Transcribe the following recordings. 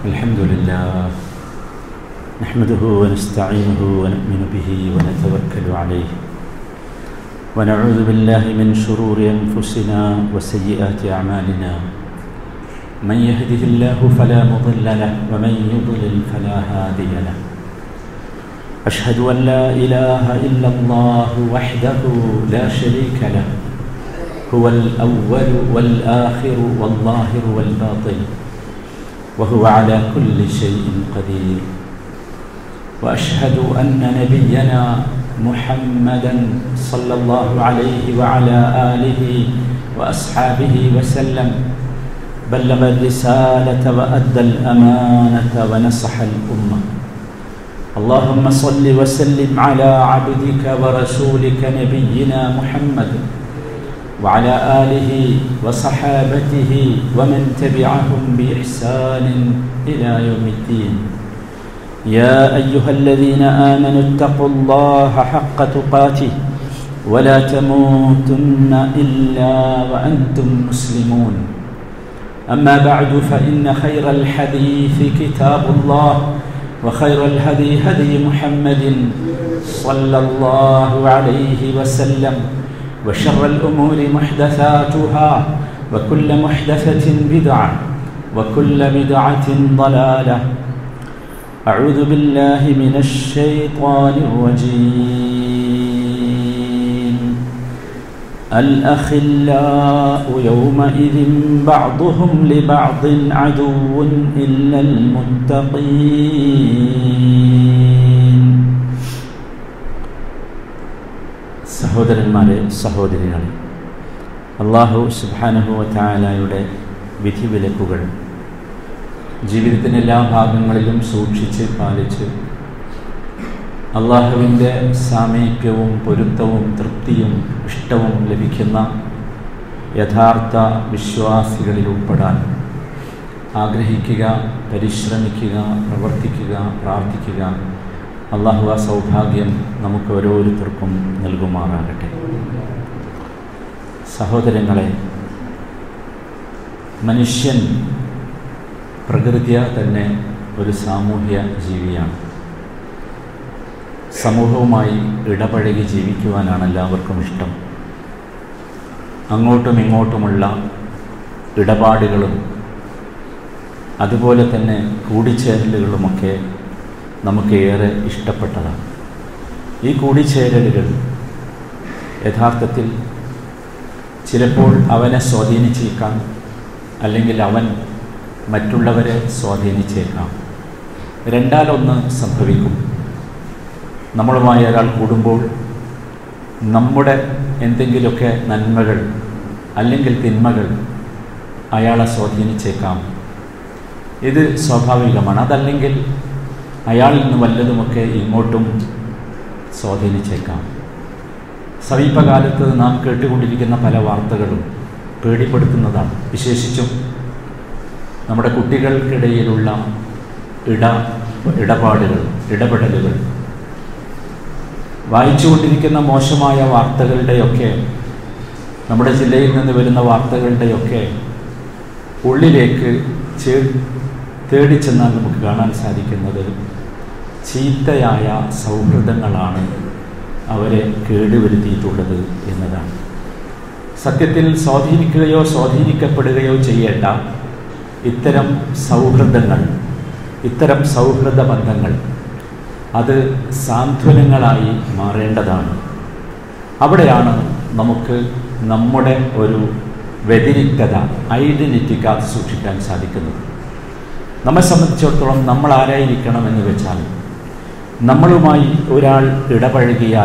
الحمد لله نحمده ونستعينه ونؤمن به ونتوكل عليه ونعوذ بالله من شرور أنفسنا وسيئات أعمالنا من يهده الله فلا مضل له ومن يضلل فلا هادي له أشهد أن لا إله إلا الله وحده لا شريك له هو الأول والآخر والظاهر والباطن وهو على كل شيء قدير وأشهد أن نبينا محمدا صلى الله عليه وعلى آله وأصحابه وسلم بلغ الرسالة وأدى الأمانة ونصح الأمة اللهم صل وسلم على عبدك ورسولك نبينا محمد وعلى آله وصحابته ومن تبعهم بإحسان إلى يوم الدين يا أيها الذين آمنوا اتقوا الله حق تقاته ولا تموتن إلا وأنتم مسلمون أما بعد فإن خير الحديث كتاب الله وخير الهدي هدي محمد صلى الله عليه وسلم وشر الأمور محدثاتها وكل محدثة بدعة وكل بدعة ضلالة أعوذ بالله من الشيطان الرجيم الأخلاء يومئذ بعضهم لبعض عدو إلا المتقين സഹോദരന്മാരെ സഹോദരികളെ അള്ളാഹു സുബാനഹുവറ്റായാലയുടെ വിധിവിലക്കുകൾ ജീവിതത്തിൻ്റെ എല്ലാ ഭാഗങ്ങളിലും സൂക്ഷിച്ച് പാലിച്ച് അള്ളാഹുവിൻ്റെ സാമീപ്യവും പൊരുത്തവും തൃപ്തിയും ഇഷ്ടവും ലഭിക്കുന്ന യഥാർത്ഥ വിശ്വാസികളിൽ ഉൾപ്പെടാൻ ആഗ്രഹിക്കുക പരിശ്രമിക്കുക പ്രവർത്തിക്കുക പ്രാർത്ഥിക്കുക അള്ളാഹു ആ സൗഭാഗ്യം നമുക്ക് ഓരോരുത്തർക്കും നൽകുമാറാകട്ടെ സഹോദരങ്ങളെ മനുഷ്യൻ പ്രകൃതിയ തന്നെ ഒരു സാമൂഹ്യ ജീവിയാണ് സമൂഹവുമായി ഇടപഴകി ജീവിക്കുവാനാണ് എല്ലാവർക്കും ഇഷ്ടം അങ്ങോട്ടും ഇങ്ങോട്ടുമുള്ള ഇടപാടുകളും അതുപോലെ തന്നെ കൂടിച്ചേരലുകളുമൊക്കെ നമുക്ക് ഏറെ ഇഷ്ടപ്പെട്ടതാണ് ഈ കൂടിച്ചേരലുകൾ യഥാർത്ഥത്തിൽ ചിലപ്പോൾ അവനെ സ്വാധീനിച്ചേക്കാം അല്ലെങ്കിൽ അവൻ മറ്റുള്ളവരെ സ്വാധീനിച്ചേക്കാം രണ്ടാലൊന്ന് സംഭവിക്കും നമ്മളുമായി ഒരാൾ കൂടുമ്പോൾ നമ്മുടെ എന്തെങ്കിലുമൊക്കെ നന്മകൾ അല്ലെങ്കിൽ തിന്മകൾ അയാളെ സ്വാധീനിച്ചേക്കാം ഇത് സ്വാഭാവികമാണ് അതല്ലെങ്കിൽ അയാളിൽ നിന്ന് വല്ലതുമൊക്കെ ഇങ്ങോട്ടും സ്വാധീനിച്ചേക്കാം സമീപകാലത്ത് നാം കേട്ടുകൊണ്ടിരിക്കുന്ന പല വാർത്തകളും പേടിപ്പെടുത്തുന്നതാണ് വിശേഷിച്ചും നമ്മുടെ കുട്ടികൾക്കിടയിലുള്ള ഇട ഇടപാടുകൾ ഇടപെടലുകൾ വായിച്ചുകൊണ്ടിരിക്കുന്ന മോശമായ വാർത്തകളുടെയൊക്കെ നമ്മുടെ ജില്ലയിൽ നിന്ന് വരുന്ന വാർത്തകളുടെയൊക്കെ ഉള്ളിലേക്ക് ചേ തേടിച്ചെന്നാൽ നമുക്ക് കാണാൻ സാധിക്കുന്നത് ചീത്തയായ സൗഹൃദങ്ങളാണ് അവരെ കേടുവരുത്തിയിട്ടുള്ളത് എന്നതാണ് സത്യത്തിൽ സ്വാധീനിക്കുകയോ സ്വാധീനിക്കപ്പെടുകയോ ചെയ്യേണ്ട ഇത്തരം സൗഹൃദങ്ങൾ ഇത്തരം സൗഹൃദ ബന്ധങ്ങൾ അത് സാന്ത്വനങ്ങളായി മാറേണ്ടതാണ് അവിടെയാണ് നമുക്ക് നമ്മുടെ ഒരു വ്യതിരിക്തത ഐഡൻറ്റിറ്റി കാത്തു സൂക്ഷിക്കാൻ സാധിക്കുന്നത് നമ്മെ സംബന്ധിച്ചിടത്തോളം നമ്മൾ ആരായിരിക്കണം എന്ന് വെച്ചാൽ നമ്മളുമായി ഒരാൾ ഇടപഴകിയാൽ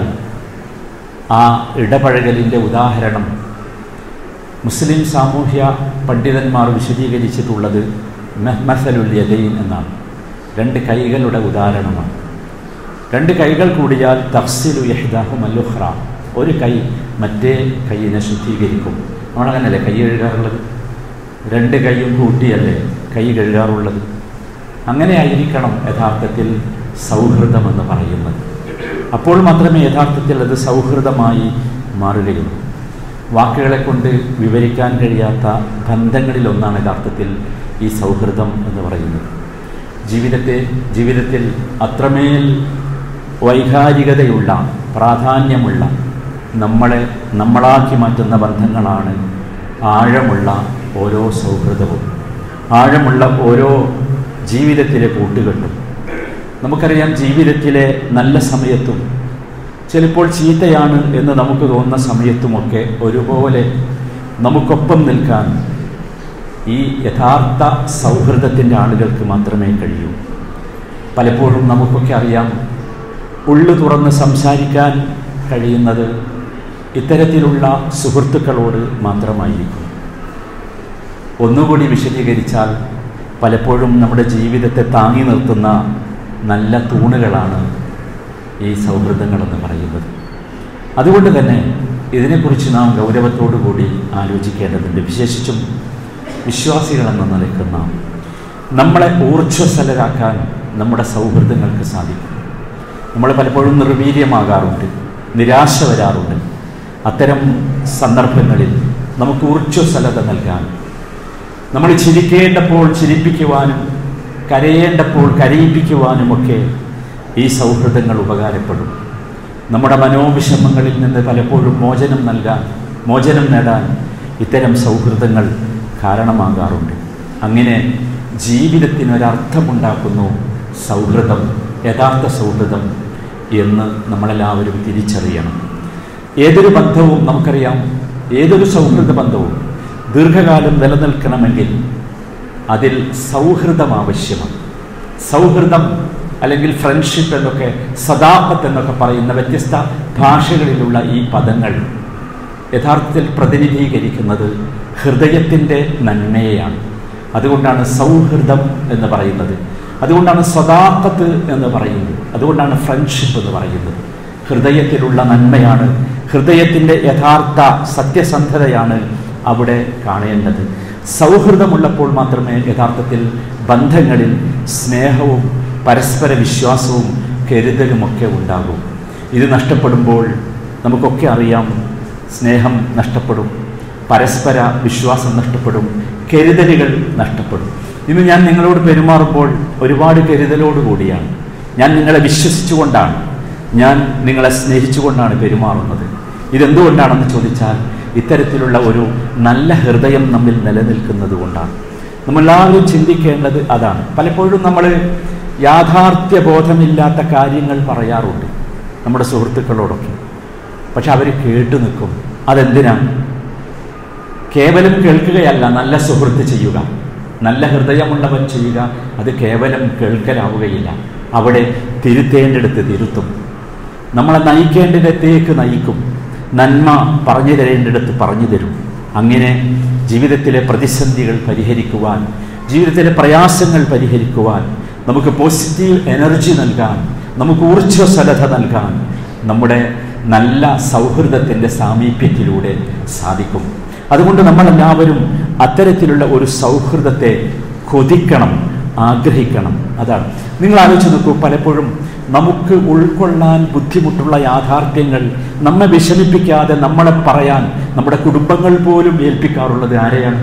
ആ ഇടപഴകലിൻ്റെ ഉദാഹരണം മുസ്ലിം സാമൂഹ്യ പണ്ഡിതന്മാർ വിശദീകരിച്ചിട്ടുള്ളത് മെഹ്മസലുൽ യദൈൻ എന്നാണ് രണ്ട് കൈകളുടെ ഉദാഹരണമാണ് രണ്ട് കൈകൾ കൂടിയാൽ തഫ്സിലു യഹ്ദാഹു മല്ലുഹ്റ ഒരു കൈ മറ്റേ കൈയിനെ ശുദ്ധീകരിക്കും നമ്മളങ്ങനല്ലേ കൈ കഴുകാറുള്ളത് രണ്ട് കൈയും കൂട്ടിയല്ലേ കൈ കഴുകാറുള്ളത് അങ്ങനെ ആയിരിക്കണം യഥാർത്ഥത്തിൽ സൗഹൃദമെന്ന് പറയുന്നത് അപ്പോൾ മാത്രമേ യഥാർത്ഥത്തിൽ അത് സൗഹൃദമായി മാറുകയുള്ളൂ വാക്കുകളെ കൊണ്ട് വിവരിക്കാൻ കഴിയാത്ത ബന്ധങ്ങളിലൊന്നാണ് യഥാർത്ഥത്തിൽ ഈ സൗഹൃദം എന്ന് പറയുന്നത് ജീവിതത്തെ ജീവിതത്തിൽ അത്രമേൽ വൈകാരികതയുള്ള പ്രാധാന്യമുള്ള നമ്മളെ നമ്മളാക്കി മാറ്റുന്ന ബന്ധങ്ങളാണ് ആഴമുള്ള ഓരോ സൗഹൃദവും ആഴമുള്ള ഓരോ ജീവിതത്തിലെ കൂട്ടുകെട്ടും നമുക്കറിയാം ജീവിതത്തിലെ നല്ല സമയത്തും ചിലപ്പോൾ ചീത്തയാണ് എന്ന് നമുക്ക് തോന്നുന്ന സമയത്തുമൊക്കെ ഒരുപോലെ നമുക്കൊപ്പം നിൽക്കാൻ ഈ യഥാർത്ഥ സൗഹൃദത്തിൻ്റെ ആളുകൾക്ക് മാത്രമേ കഴിയൂ പലപ്പോഴും നമുക്കൊക്കെ അറിയാം ഉള്ളു തുറന്ന് സംസാരിക്കാൻ കഴിയുന്നത് ഇത്തരത്തിലുള്ള സുഹൃത്തുക്കളോട് മാത്രമായിരിക്കും ഒന്നുകൂടി വിശദീകരിച്ചാൽ പലപ്പോഴും നമ്മുടെ ജീവിതത്തെ താങ്ങി നിർത്തുന്ന നല്ല തൂണുകളാണ് ഈ സൗഹൃദങ്ങളെന്ന് പറയുന്നത് അതുകൊണ്ട് തന്നെ ഇതിനെക്കുറിച്ച് നാം ഗൗരവത്തോടു കൂടി ആലോചിക്കേണ്ടതുണ്ട് വിശേഷിച്ചും വിശ്വാസികളെന്ന നിലയ്ക്കുന്ന നമ്മളെ ഊർജ്ജസ്വലരാക്കാൻ നമ്മുടെ സൗഹൃദങ്ങൾക്ക് സാധിക്കും നമ്മൾ പലപ്പോഴും നിർവീര്യമാകാറുണ്ട് നിരാശ വരാറുണ്ട് അത്തരം സന്ദർഭങ്ങളിൽ നമുക്ക് ഊർജ്ജസ്വലത നൽകാൻ നമ്മൾ ചിരിക്കേണ്ടപ്പോൾ ചിരിപ്പിക്കുവാനും കരയേണ്ടപ്പോൾ കരയിപ്പിക്കുവാനുമൊക്കെ ഈ സൗഹൃദങ്ങൾ ഉപകാരപ്പെടും നമ്മുടെ മനോവിഷമങ്ങളിൽ നിന്ന് പലപ്പോഴും മോചനം നൽകാൻ മോചനം നേടാൻ ഇത്തരം സൗഹൃദങ്ങൾ കാരണമാകാറുണ്ട് അങ്ങനെ ജീവിതത്തിനൊരർത്ഥമുണ്ടാക്കുന്നു സൗഹൃദം യഥാർത്ഥ സൗഹൃദം എന്ന് നമ്മളെല്ലാവരും തിരിച്ചറിയണം ഏതൊരു ബന്ധവും നമുക്കറിയാം ഏതൊരു സൗഹൃദ ബന്ധവും ദീർഘകാലം നിലനിൽക്കണമെങ്കിൽ അതിൽ സൗഹൃദം ആവശ്യമാണ് സൗഹൃദം അല്ലെങ്കിൽ ഫ്രണ്ട്ഷിപ്പ് എന്നൊക്കെ സദാപത്ത് എന്നൊക്കെ പറയുന്ന വ്യത്യസ്ത ഭാഷകളിലുള്ള ഈ പദങ്ങൾ യഥാർത്ഥത്തിൽ പ്രതിനിധീകരിക്കുന്നത് ഹൃദയത്തിൻ്റെ നന്മയെയാണ് അതുകൊണ്ടാണ് സൗഹൃദം എന്ന് പറയുന്നത് അതുകൊണ്ടാണ് സ്വതാപത്ത് എന്ന് പറയുന്നത് അതുകൊണ്ടാണ് ഫ്രണ്ട്ഷിപ്പ് എന്ന് പറയുന്നത് ഹൃദയത്തിലുള്ള നന്മയാണ് ഹൃദയത്തിൻ്റെ യഥാർത്ഥ സത്യസന്ധതയാണ് അവിടെ കാണേണ്ടത് സൗഹൃദമുള്ളപ്പോൾ മാത്രമേ യഥാർത്ഥത്തിൽ ബന്ധങ്ങളിൽ സ്നേഹവും പരസ്പര വിശ്വാസവും കരുതലുമൊക്കെ ഉണ്ടാകൂ ഇത് നഷ്ടപ്പെടുമ്പോൾ നമുക്കൊക്കെ അറിയാം സ്നേഹം നഷ്ടപ്പെടും പരസ്പര വിശ്വാസം നഷ്ടപ്പെടും കരുതലുകൾ നഷ്ടപ്പെടും ഇന്ന് ഞാൻ നിങ്ങളോട് പെരുമാറുമ്പോൾ ഒരുപാട് കരുതലോടുകൂടിയാണ് ഞാൻ നിങ്ങളെ വിശ്വസിച്ചുകൊണ്ടാണ് ഞാൻ നിങ്ങളെ സ്നേഹിച്ചുകൊണ്ടാണ് പെരുമാറുന്നത് ഇതെന്തുകൊണ്ടാണെന്ന് ചോദിച്ചാൽ ഇത്തരത്തിലുള്ള ഒരു നല്ല ഹൃദയം നമ്മിൽ നിലനിൽക്കുന്നത് കൊണ്ടാണ് നമ്മളെല്ലാവരും ചിന്തിക്കേണ്ടത് അതാണ് പലപ്പോഴും നമ്മൾ യാഥാർത്ഥ്യബോധമില്ലാത്ത കാര്യങ്ങൾ പറയാറുണ്ട് നമ്മുടെ സുഹൃത്തുക്കളോടൊക്കെ പക്ഷെ അവർ കേട്ടു നിൽക്കും അതെന്തിനാണ് കേവലം കേൾക്കുകയല്ല നല്ല സുഹൃത്ത് ചെയ്യുക നല്ല ഹൃദയമുള്ളവൻ ചെയ്യുക അത് കേവലം കേൾക്കലാവുകയില്ല അവിടെ തിരുത്തേണ്ടിടത്ത് തിരുത്തും നമ്മളെ നയിക്കേണ്ടിടത്തേക്ക് നയിക്കും നന്മ പറഞ്ഞു തരേണ്ടിടത്ത് പറഞ്ഞു തരും അങ്ങനെ ജീവിതത്തിലെ പ്രതിസന്ധികൾ പരിഹരിക്കുവാൻ ജീവിതത്തിലെ പ്രയാസങ്ങൾ പരിഹരിക്കുവാൻ നമുക്ക് പോസിറ്റീവ് എനർജി നൽകാൻ നമുക്ക് ഊർജ്ജസ്വലത നൽകാൻ നമ്മുടെ നല്ല സൗഹൃദത്തിൻ്റെ സാമീപ്യത്തിലൂടെ സാധിക്കും അതുകൊണ്ട് നമ്മളെല്ലാവരും അത്തരത്തിലുള്ള ഒരു സൗഹൃദത്തെ കൊതിക്കണം ആഗ്രഹിക്കണം അതാണ് നിങ്ങൾ ആലോചിച്ച് നോക്കൂ പലപ്പോഴും നമുക്ക് ഉൾക്കൊള്ളാൻ ബുദ്ധിമുട്ടുള്ള യാഥാർത്ഥ്യങ്ങൾ നമ്മെ വിഷമിപ്പിക്കാതെ നമ്മളെ പറയാൻ നമ്മുടെ കുടുംബങ്ങൾ പോലും ഏൽപ്പിക്കാറുള്ളത് ആരെയാണ്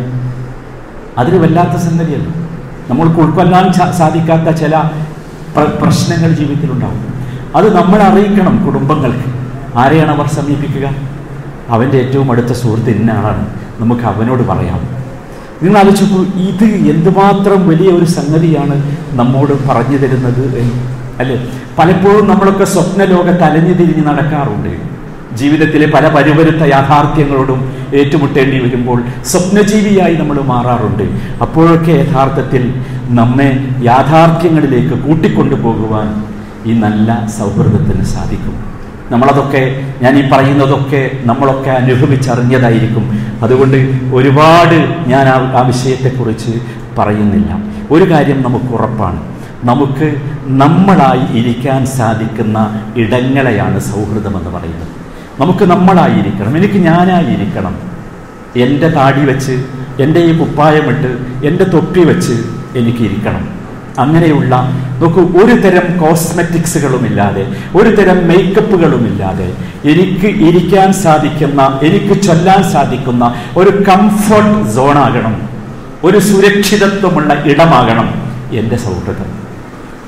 അതൊരു വല്ലാത്ത സംഗതിയല്ല നമ്മൾക്ക് ഉൾക്കൊള്ളാൻ സാ- സാധിക്കാത്ത ചില പ്ര- പ്രശ്നങ്ങൾ ജീവിതത്തിലുണ്ടാവും അത് നമ്മൾ അറിയിക്കണം കുടുംബങ്ങൾക്ക് ആരെയാണ് അവർ സമീപിക്കുക അവൻ്റെ ഏറ്റവും അടുത്ത സുഹൃത്ത് ഇന്ന ആളാണ് നമുക്ക് അവനോട് പറയാം നിങ്ങൾ ആലോചിക്കൂ ഇത് എന്തുമാത്രം വലിയ ഒരു സംഗതിയാണ് നമ്മോട് പറഞ്ഞു തരുന്നത് എന്ന്. അല്ലേ പലപ്പോഴും നമ്മളൊക്കെ സ്വപ്ന ലോകത്ത് അലഞ്ഞു തിരിഞ്ഞ് നടക്കാറുണ്ട് ജീവിതത്തിലെ പല പരിവരുത്ത യാഥാർത്ഥ്യങ്ങളോടും ഏറ്റുമുട്ടേണ്ടി വരുമ്പോൾ സ്വപ്നജീവിയായി നമ്മൾ മാറാറുണ്ട് അപ്പോഴൊക്കെ യഥാർത്ഥത്തിൽ നമ്മെ യാഥാർത്ഥ്യങ്ങളിലേക്ക് കൂട്ടിക്കൊണ്ടു പോകുവാൻ ഈ നല്ല സൗഹൃദത്തിന് സാധിക്കും നമ്മളതൊക്കെ ഞാൻ ഈ പറയുന്നതൊക്കെ നമ്മളൊക്കെ അനുഭവിച്ചറിഞ്ഞതായിരിക്കും അതുകൊണ്ട് ഒരുപാട് ഞാൻ ആ ആ വിഷയത്തെക്കുറിച്ച് പറയുന്നില്ല ഒരു കാര്യം നമുക്ക് ഉറപ്പാണ് നമുക്ക് നമ്മളായി ഇരിക്കാൻ സാധിക്കുന്ന ഇടങ്ങളെയാണ് സൗഹൃദമെന്ന് പറയുന്നത് നമുക്ക് നമ്മളായിരിക്കണം എനിക്ക് ഞാനായിരിക്കണം എൻ്റെ താടി വെച്ച് എൻ്റെ ഈ കുപ്പായമിട്ട് എൻ്റെ തൊപ്പി വെച്ച് എനിക്ക് ഇരിക്കണം അങ്ങനെയുള്ള നോക്കൂ ഒരു തരം കോസ്മെറ്റിക്സുകളുമില്ലാതെ ഒരു തരം മേക്കപ്പുകളുമില്ലാതെ എനിക്ക് ഇരിക്കാൻ സാധിക്കുന്ന എനിക്ക് ചൊല്ലാൻ സാധിക്കുന്ന ഒരു കംഫർട്ട് സോണാകണം ഒരു സുരക്ഷിതത്വമുള്ള ഇടമാകണം എൻ്റെ സൗഹൃദം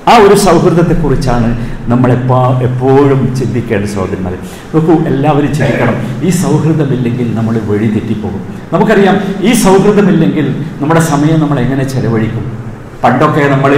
ആ ഒരു സൗഹൃദത്തെക്കുറിച്ചാണ് നമ്മളെപ്പോ എപ്പോഴും ചിന്തിക്കേണ്ട സഹോദരന്മാരെ നോക്കൂ എല്ലാവരും ചിന്തിക്കണം ഈ സൗഹൃദമില്ലെങ്കിൽ നമ്മൾ വഴി തെറ്റിപ്പോകും നമുക്കറിയാം ഈ സൗഹൃദമില്ലെങ്കിൽ നമ്മുടെ സമയം നമ്മൾ എങ്ങനെ ചെലവഴിക്കും പണ്ടൊക്കെ നമ്മൾ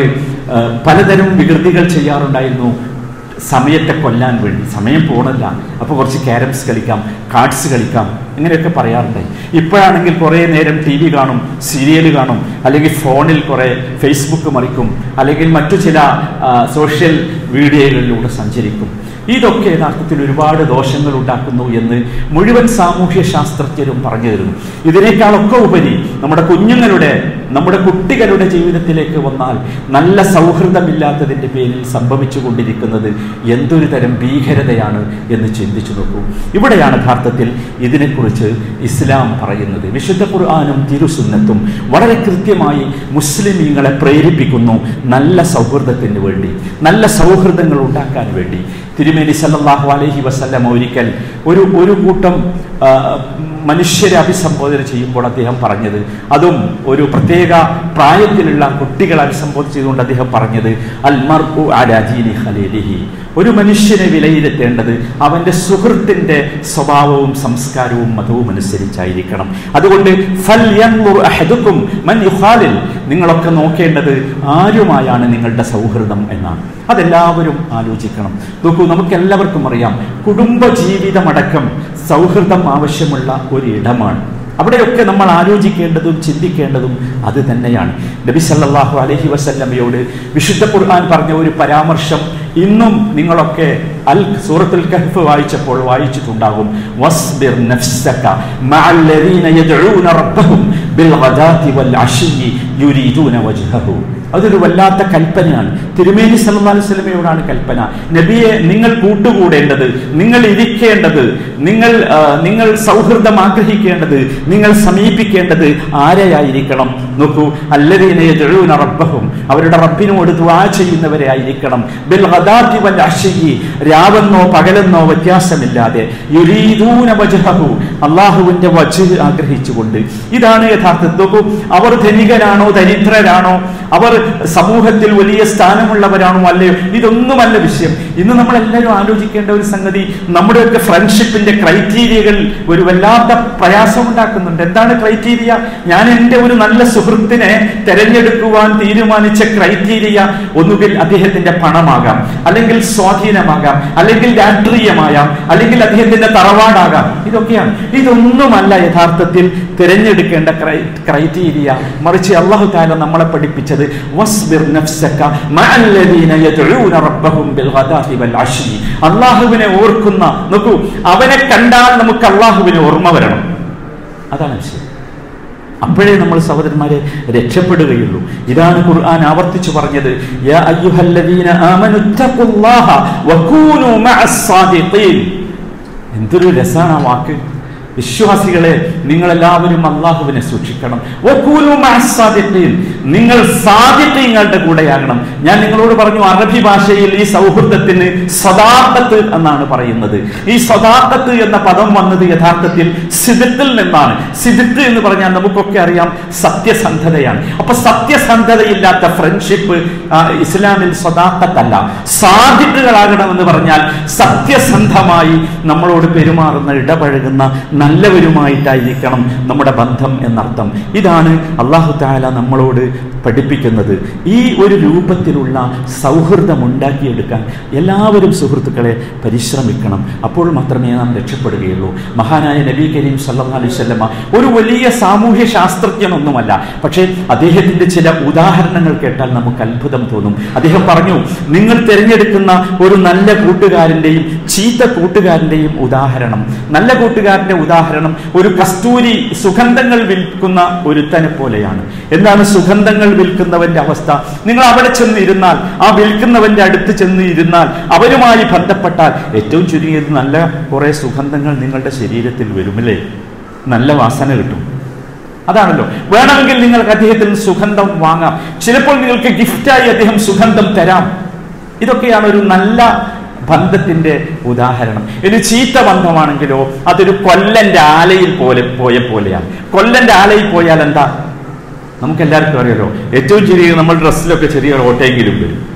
പലതരം വികൃതികൾ ചെയ്യാറുണ്ടായിരുന്നു സമയത്തെ കൊല്ലാൻ വേണ്ടി സമയം പോണല്ല അപ്പോൾ കുറച്ച് ക്യാരംസ് കളിക്കാം കാർഡ്സ് കളിക്കാം ഇങ്ങനെയൊക്കെ പറയാറുണ്ടായി ഇപ്പോഴാണെങ്കിൽ കുറേ നേരം ടി വി കാണും സീരിയൽ കാണും അല്ലെങ്കിൽ ഫോണിൽ കുറേ ഫേസ്ബുക്ക് മറിക്കും അല്ലെങ്കിൽ മറ്റു ചില ആ, സോഷ്യൽ മീഡിയകളിലൂടെ സഞ്ചരിക്കും ഇതൊക്കെ യഥാർത്ഥത്തിൽ ഒരുപാട് ദോഷങ്ങൾ ഉണ്ടാക്കുന്നു എന്ന് മുഴുവൻ സാമൂഹ്യ ശാസ്ത്രജ്ഞരും പറഞ്ഞു തരുന്നു ഇതിനേക്കാളൊക്കെ ഉപരി നമ്മുടെ കുഞ്ഞുങ്ങളുടെ നമ്മുടെ കുട്ടികളുടെ ജീവിതത്തിലേക്ക് വന്നാൽ നല്ല സൗഹൃദമില്ലാത്തതിൻ്റെ പേരിൽ സംഭവിച്ചു കൊണ്ടിരിക്കുന്നത് എന്തൊരു തരം ഭീകരതയാണ് എന്ന് ചിന്തിച്ചു നോക്കൂ ഇവിടെയാണ് യഥാർത്ഥത്തിൽ ഇതിനെക്കുറിച്ച് ഇസ്ലാം പറയുന്നത് വിശുദ്ധ ഖുർആാനും തിരുസുന്നത്തും വളരെ കൃത്യമായി മുസ്ലിമീങ്ങളെ പ്രേരിപ്പിക്കുന്നു നല്ല സൗഹൃദത്തിന് വേണ്ടി നല്ല സൗഹൃദങ്ങൾ ഉണ്ടാക്കാൻ വേണ്ടി തിരുമേനി സല്ലല്ലാഹു അലൈഹി വസല്ലം ഒരിക്കൽ ഒരു ഒരു കൂട്ടം ആ, മനുഷ്യരെ അഭിസംബോധന ചെയ്യുമ്പോൾ അദ്ദേഹം പറഞ്ഞത് അതും ഒരു പ്രത്യേക പ്രായത്തിലുള്ള കുട്ടികളെ അഭിസംബോധന ചെയ്തുകൊണ്ട് അദ്ദേഹം പറഞ്ഞത് അൽ മർഉ അലാ ദീനി ഖലീലിഹി ഒരു മനുഷ്യനെ വിലയിരുത്തേണ്ടത് അവന്റെ സുഹൃത്തിന്റെ സ്വഭാവവും സംസ്കാരവും മതവും അനുസരിച്ചായിരിക്കണം അതുകൊണ്ട് ഫൽ യൻദുർ അഹദുക്കും മൻ യുഖാലിൽ നിങ്ങളൊക്കെ നോക്കേണ്ടത് ആരുമായാണ് നിങ്ങളുടെ സൗഹൃദം എന്നാണ് അതെല്ലാവരും ആലോചിക്കണം നോക്കൂ നമുക്ക് എല്ലാവർക്കും അറിയാം കുടുംബ ജീവിതമടക്കം സൗഹൃദം ആവശ്യമുള്ള ഒരു ഇടമാണ് അവിടെയൊക്കെ നമ്മൾ ആലോചിക്കേണ്ടതും ചിന്തിക്കേണ്ടതും അത് തന്നെയാണ് നബി സല്ലല്ലാഹു അലൈഹി വസല്ലമയോട് വിശുദ്ധ ഖുർആൻ പറഞ്ഞ ഒരു പരാമർശം ഇന്നും നിങ്ങളൊക്കെ അൽ സൂറത്തുൽ കഹ്ഫ് വായിച്ചപ്പോൾ വായിച്ചിട്ടുണ്ടാകും വസ്ബിർ നഫ്സക മഅൽ ലദീന യദ്ഊന റബ്ബഹും ബിൽ ഗദാതി വൽ അശിയി യുരീദൂന വജ്ഹഹു അതൊരു വല്ലാത്ത കൽപ്പനയാണ് തിരുമേനി സല്ലല്ലാഹു അലൈഹി വസല്ലമയോടാണ് കൽപ്പന നബിയെ നിങ്ങൾ കൂട്ടുകൂടേണ്ടത് നിങ്ങൾ ഇരിക്കേണ്ടത് നിങ്ങൾ ആ, നിങ്ങൾ സൗഹൃദം ആഗ്രഹിക്കേണ്ടത് നിങ്ങൾ സമീപിക്കേണ്ടത് ആരെയായിരിക്കണം നോക്കൂ അല്ലദീന യദ്ഊന റബ്ബഹും അവരുടെ റബ്ബിനോട് ദുആ ചെയ്യുന്നവരെ ആയിരിക്കണം ബിൽ ഗദാതി വൽ അശിയി രാവെന്നോ പകലെന്നോ വ്യത്യാസമില്ലാതെ യുരീദൂന വജ്ഹഹു അള്ളാഹുവിന്റെ വജ് ആഗ്രഹിച്ചുകൊണ്ട് ഇതാണ് യഥാർത്ഥത്തിൽ നോക്കൂ അവർ ധനികരാണോ ദരിദ്രരാണോ അവർ സമൂഹത്തിൽ വലിയ സ്ഥാനമുള്ളവരാണോ അല്ലയോ ഇതൊന്നുമല്ല വിഷയം ഇന്ന് നമ്മൾ എല്ലാവരും ആലോചിക്കേണ്ട ഒരു സംഗതി നമ്മുടെയൊക്കെ ഫ്രണ്ട്ഷിപ്പിന്റെ ക്രൈറ്റീരിയകൾ ഒരു വല്ലാത്ത പ്രയാസം ഉണ്ടാക്കുന്നുണ്ട് എന്താണ് ക്രൈറ്റീരിയ ഞാൻ എൻ്റെ ഒരു നല്ല സുഹൃത്തിനെ തെരഞ്ഞെടുക്കുവാൻ തീരുമാനിച്ച ക്രൈറ്റീരിയ ഒന്നുകിൽ അദ്ദേഹത്തിന്റെ പണമാകാം അല്ലെങ്കിൽ സ്വാധീനമാകാം അല്ലെങ്കിൽ രാഷ്ട്രീയമാകാം അല്ലെങ്കിൽ അദ്ദേഹത്തിന്റെ തറവാടാകാം ഇതൊക്കെയാണ് ഇതൊന്നുമല്ല യഥാർത്ഥത്തിൽ തിരഞ്ഞെടുക്കേണ്ട ക്രൈ ക്രൈറ്റീരിയ മറിച്ച് അള്ളാഹു താല നമ്മളെ പഠിപ്പിച്ചത് വസ്ബിർ നഫ്സക മഅൽ ലദീന യദ്ഊന റബ്ബഹും ബിൽ ഗദാതി വൽ അശി അള്ളാഹുവിനെ ഓർക്കുന്ന നോക്കൂ അവനെ കണ്ടാൽ നമുക്ക് അള്ളാഹുവിനെ ഓർമ്മ വരണം അതാണ് വിഷയം അപ്പോഴേ നമ്മൾ സഹോദരന്മാരെ രക്ഷപ്പെടുകയുള്ളൂ ഇതാണ് ഖുർആൻ ആവർത്തിച്ചു പറഞ്ഞത് യാ അയ്യുഹല്ലദീന ആമനു തഖുല്ലാഹ വകൂനു മഅസ് സാദിഖീൻ എന്തൊരു രസാണ് ആ വാക്ക് വിശ്വാസികളെ നിങ്ങൾ എല്ലാവരും അള്ളാഹുവിനെ സൂക്ഷിക്കണം വകൂനു മഅസ് സാദിഖീൻ നിങ്ങൾ സാദിഖീങ്ങളുടെ കൂടെയാകണം ഞാൻ നിങ്ങളോട് പറഞ്ഞു അറബി ഭാഷയിൽ ഈ സൗഹൃദത്തിന് സദാഖത്ത് എന്നാണ് പറയുന്നത് ഈ സദാഖത്ത് എന്ന പദം വന്നത് യഥാർത്ഥത്തിൽ സിദിത്തിൽ നിന്നാണ് സിദിത്ത് എന്ന് പറഞ്ഞാൽ നമുക്കൊക്കെ അറിയാം സത്യസന്ധതയാണ് അപ്പൊ സത്യസന്ധതയില്ലാത്ത ഫ്രണ്ട്ഷിപ്പ് ഇസ്ലാമിൽ സദാഖത്തല്ല സാദിഖുകളാകണമെന്ന് പറഞ്ഞാൽ സത്യസന്ധമായി നമ്മളോട് പെരുമാറുന്ന ഇടപഴകുന്ന നല്ലവരുമായിട്ടായിരിക്കണം നമ്മുടെ ബന്ധം എന്നർത്ഥം ഇതാണ് അള്ളാഹു താല നമ്മളോട് പഠിപ്പിക്കുന്നത് ഈ ഒരു രൂപത്തിലുള്ള സൗഹൃദം ഉണ്ടാക്കിയെടുക്കാൻ എല്ലാവരും സുഹൃത്തുക്കളെ പരിശ്രമിക്കണം അപ്പോൾ മാത്രമേ നാം രക്ഷപ്പെടുകയുള്ളൂ മഹാനായ നബി കരീം സല്ലല്ലാഹു അലൈഹി വസല്ലമ ഒരു വലിയ സാമൂഹ്യ ശാസ്ത്രജ്ഞനൊന്നുമല്ല പക്ഷേ അദ്ദേഹത്തിന്റെ ചില ഉദാഹരണങ്ങൾ കേട്ടാൽ നമുക്ക് അത്ഭുതം തോന്നും അദ്ദേഹം പറഞ്ഞു നിങ്ങൾ തിരഞ്ഞെടുക്കുന്ന ഒരു നല്ല കൂട്ടുകാരന്റെയും ചീത്ത കൂട്ടുകാരന്റെയും ഉദാഹരണം നല്ല കൂട്ടുകാരന്റെ ഉദാഹരണം ഒരു കസ്തൂരി സുഗന്ധങ്ങൾ വിൽക്കുന്ന ഒരുത്തനെ പോലെയാണ് എന്താണ് സുഗന്ധങ്ങൾ വിൽക്കുന്നവന്റെ അവസ്ഥ നിങ്ങൾ അവിടെ ചെന്ന് ഇരുന്നാൽ ആ വിൽക്കുന്നവന്റെ അടുത്ത് ചെന്ന് ഇരുന്നാൽ അവരുമായി ബന്ധപ്പെട്ടാൽ ഏറ്റവും ചുരുങ്ങിയത് നല്ല കുറെ സുഗന്ധങ്ങൾ നിങ്ങളുടെ ശരീരത്തിൽ വരുമല്ലേ നല്ല വാസന കിട്ടും അതാണല്ലോ വേണമെങ്കിൽ നിങ്ങൾക്ക് അദ്ദേഹത്തിൽ നിന്ന് സുഗന്ധം വാങ്ങാം ചിലപ്പോൾ നിങ്ങൾക്ക് ഗിഫ്റ്റായി അദ്ദേഹം സുഗന്ധം തരാം ഇതൊക്കെയാണ് ഒരു നല്ല ബന്ധത്തിന്റെ ഉദാഹരണം ഇനി ചീത്ത ബന്ധമാണെങ്കിലോ അതൊരു കൊല്ലന്റെ ആലയിൽ പോലെ പോയ പോലെയാണ് കൊല്ലന്റെ ആലയിൽ പോയാൽ എന്താ നമുക്ക് എല്ലാവർക്കും അറിയാലോ ഏറ്റവും ചെറിയ നമ്മൾ ഡ്രസ്സിലൊക്കെ ചെറിയ ഓട്ടയെങ്കിലും വരും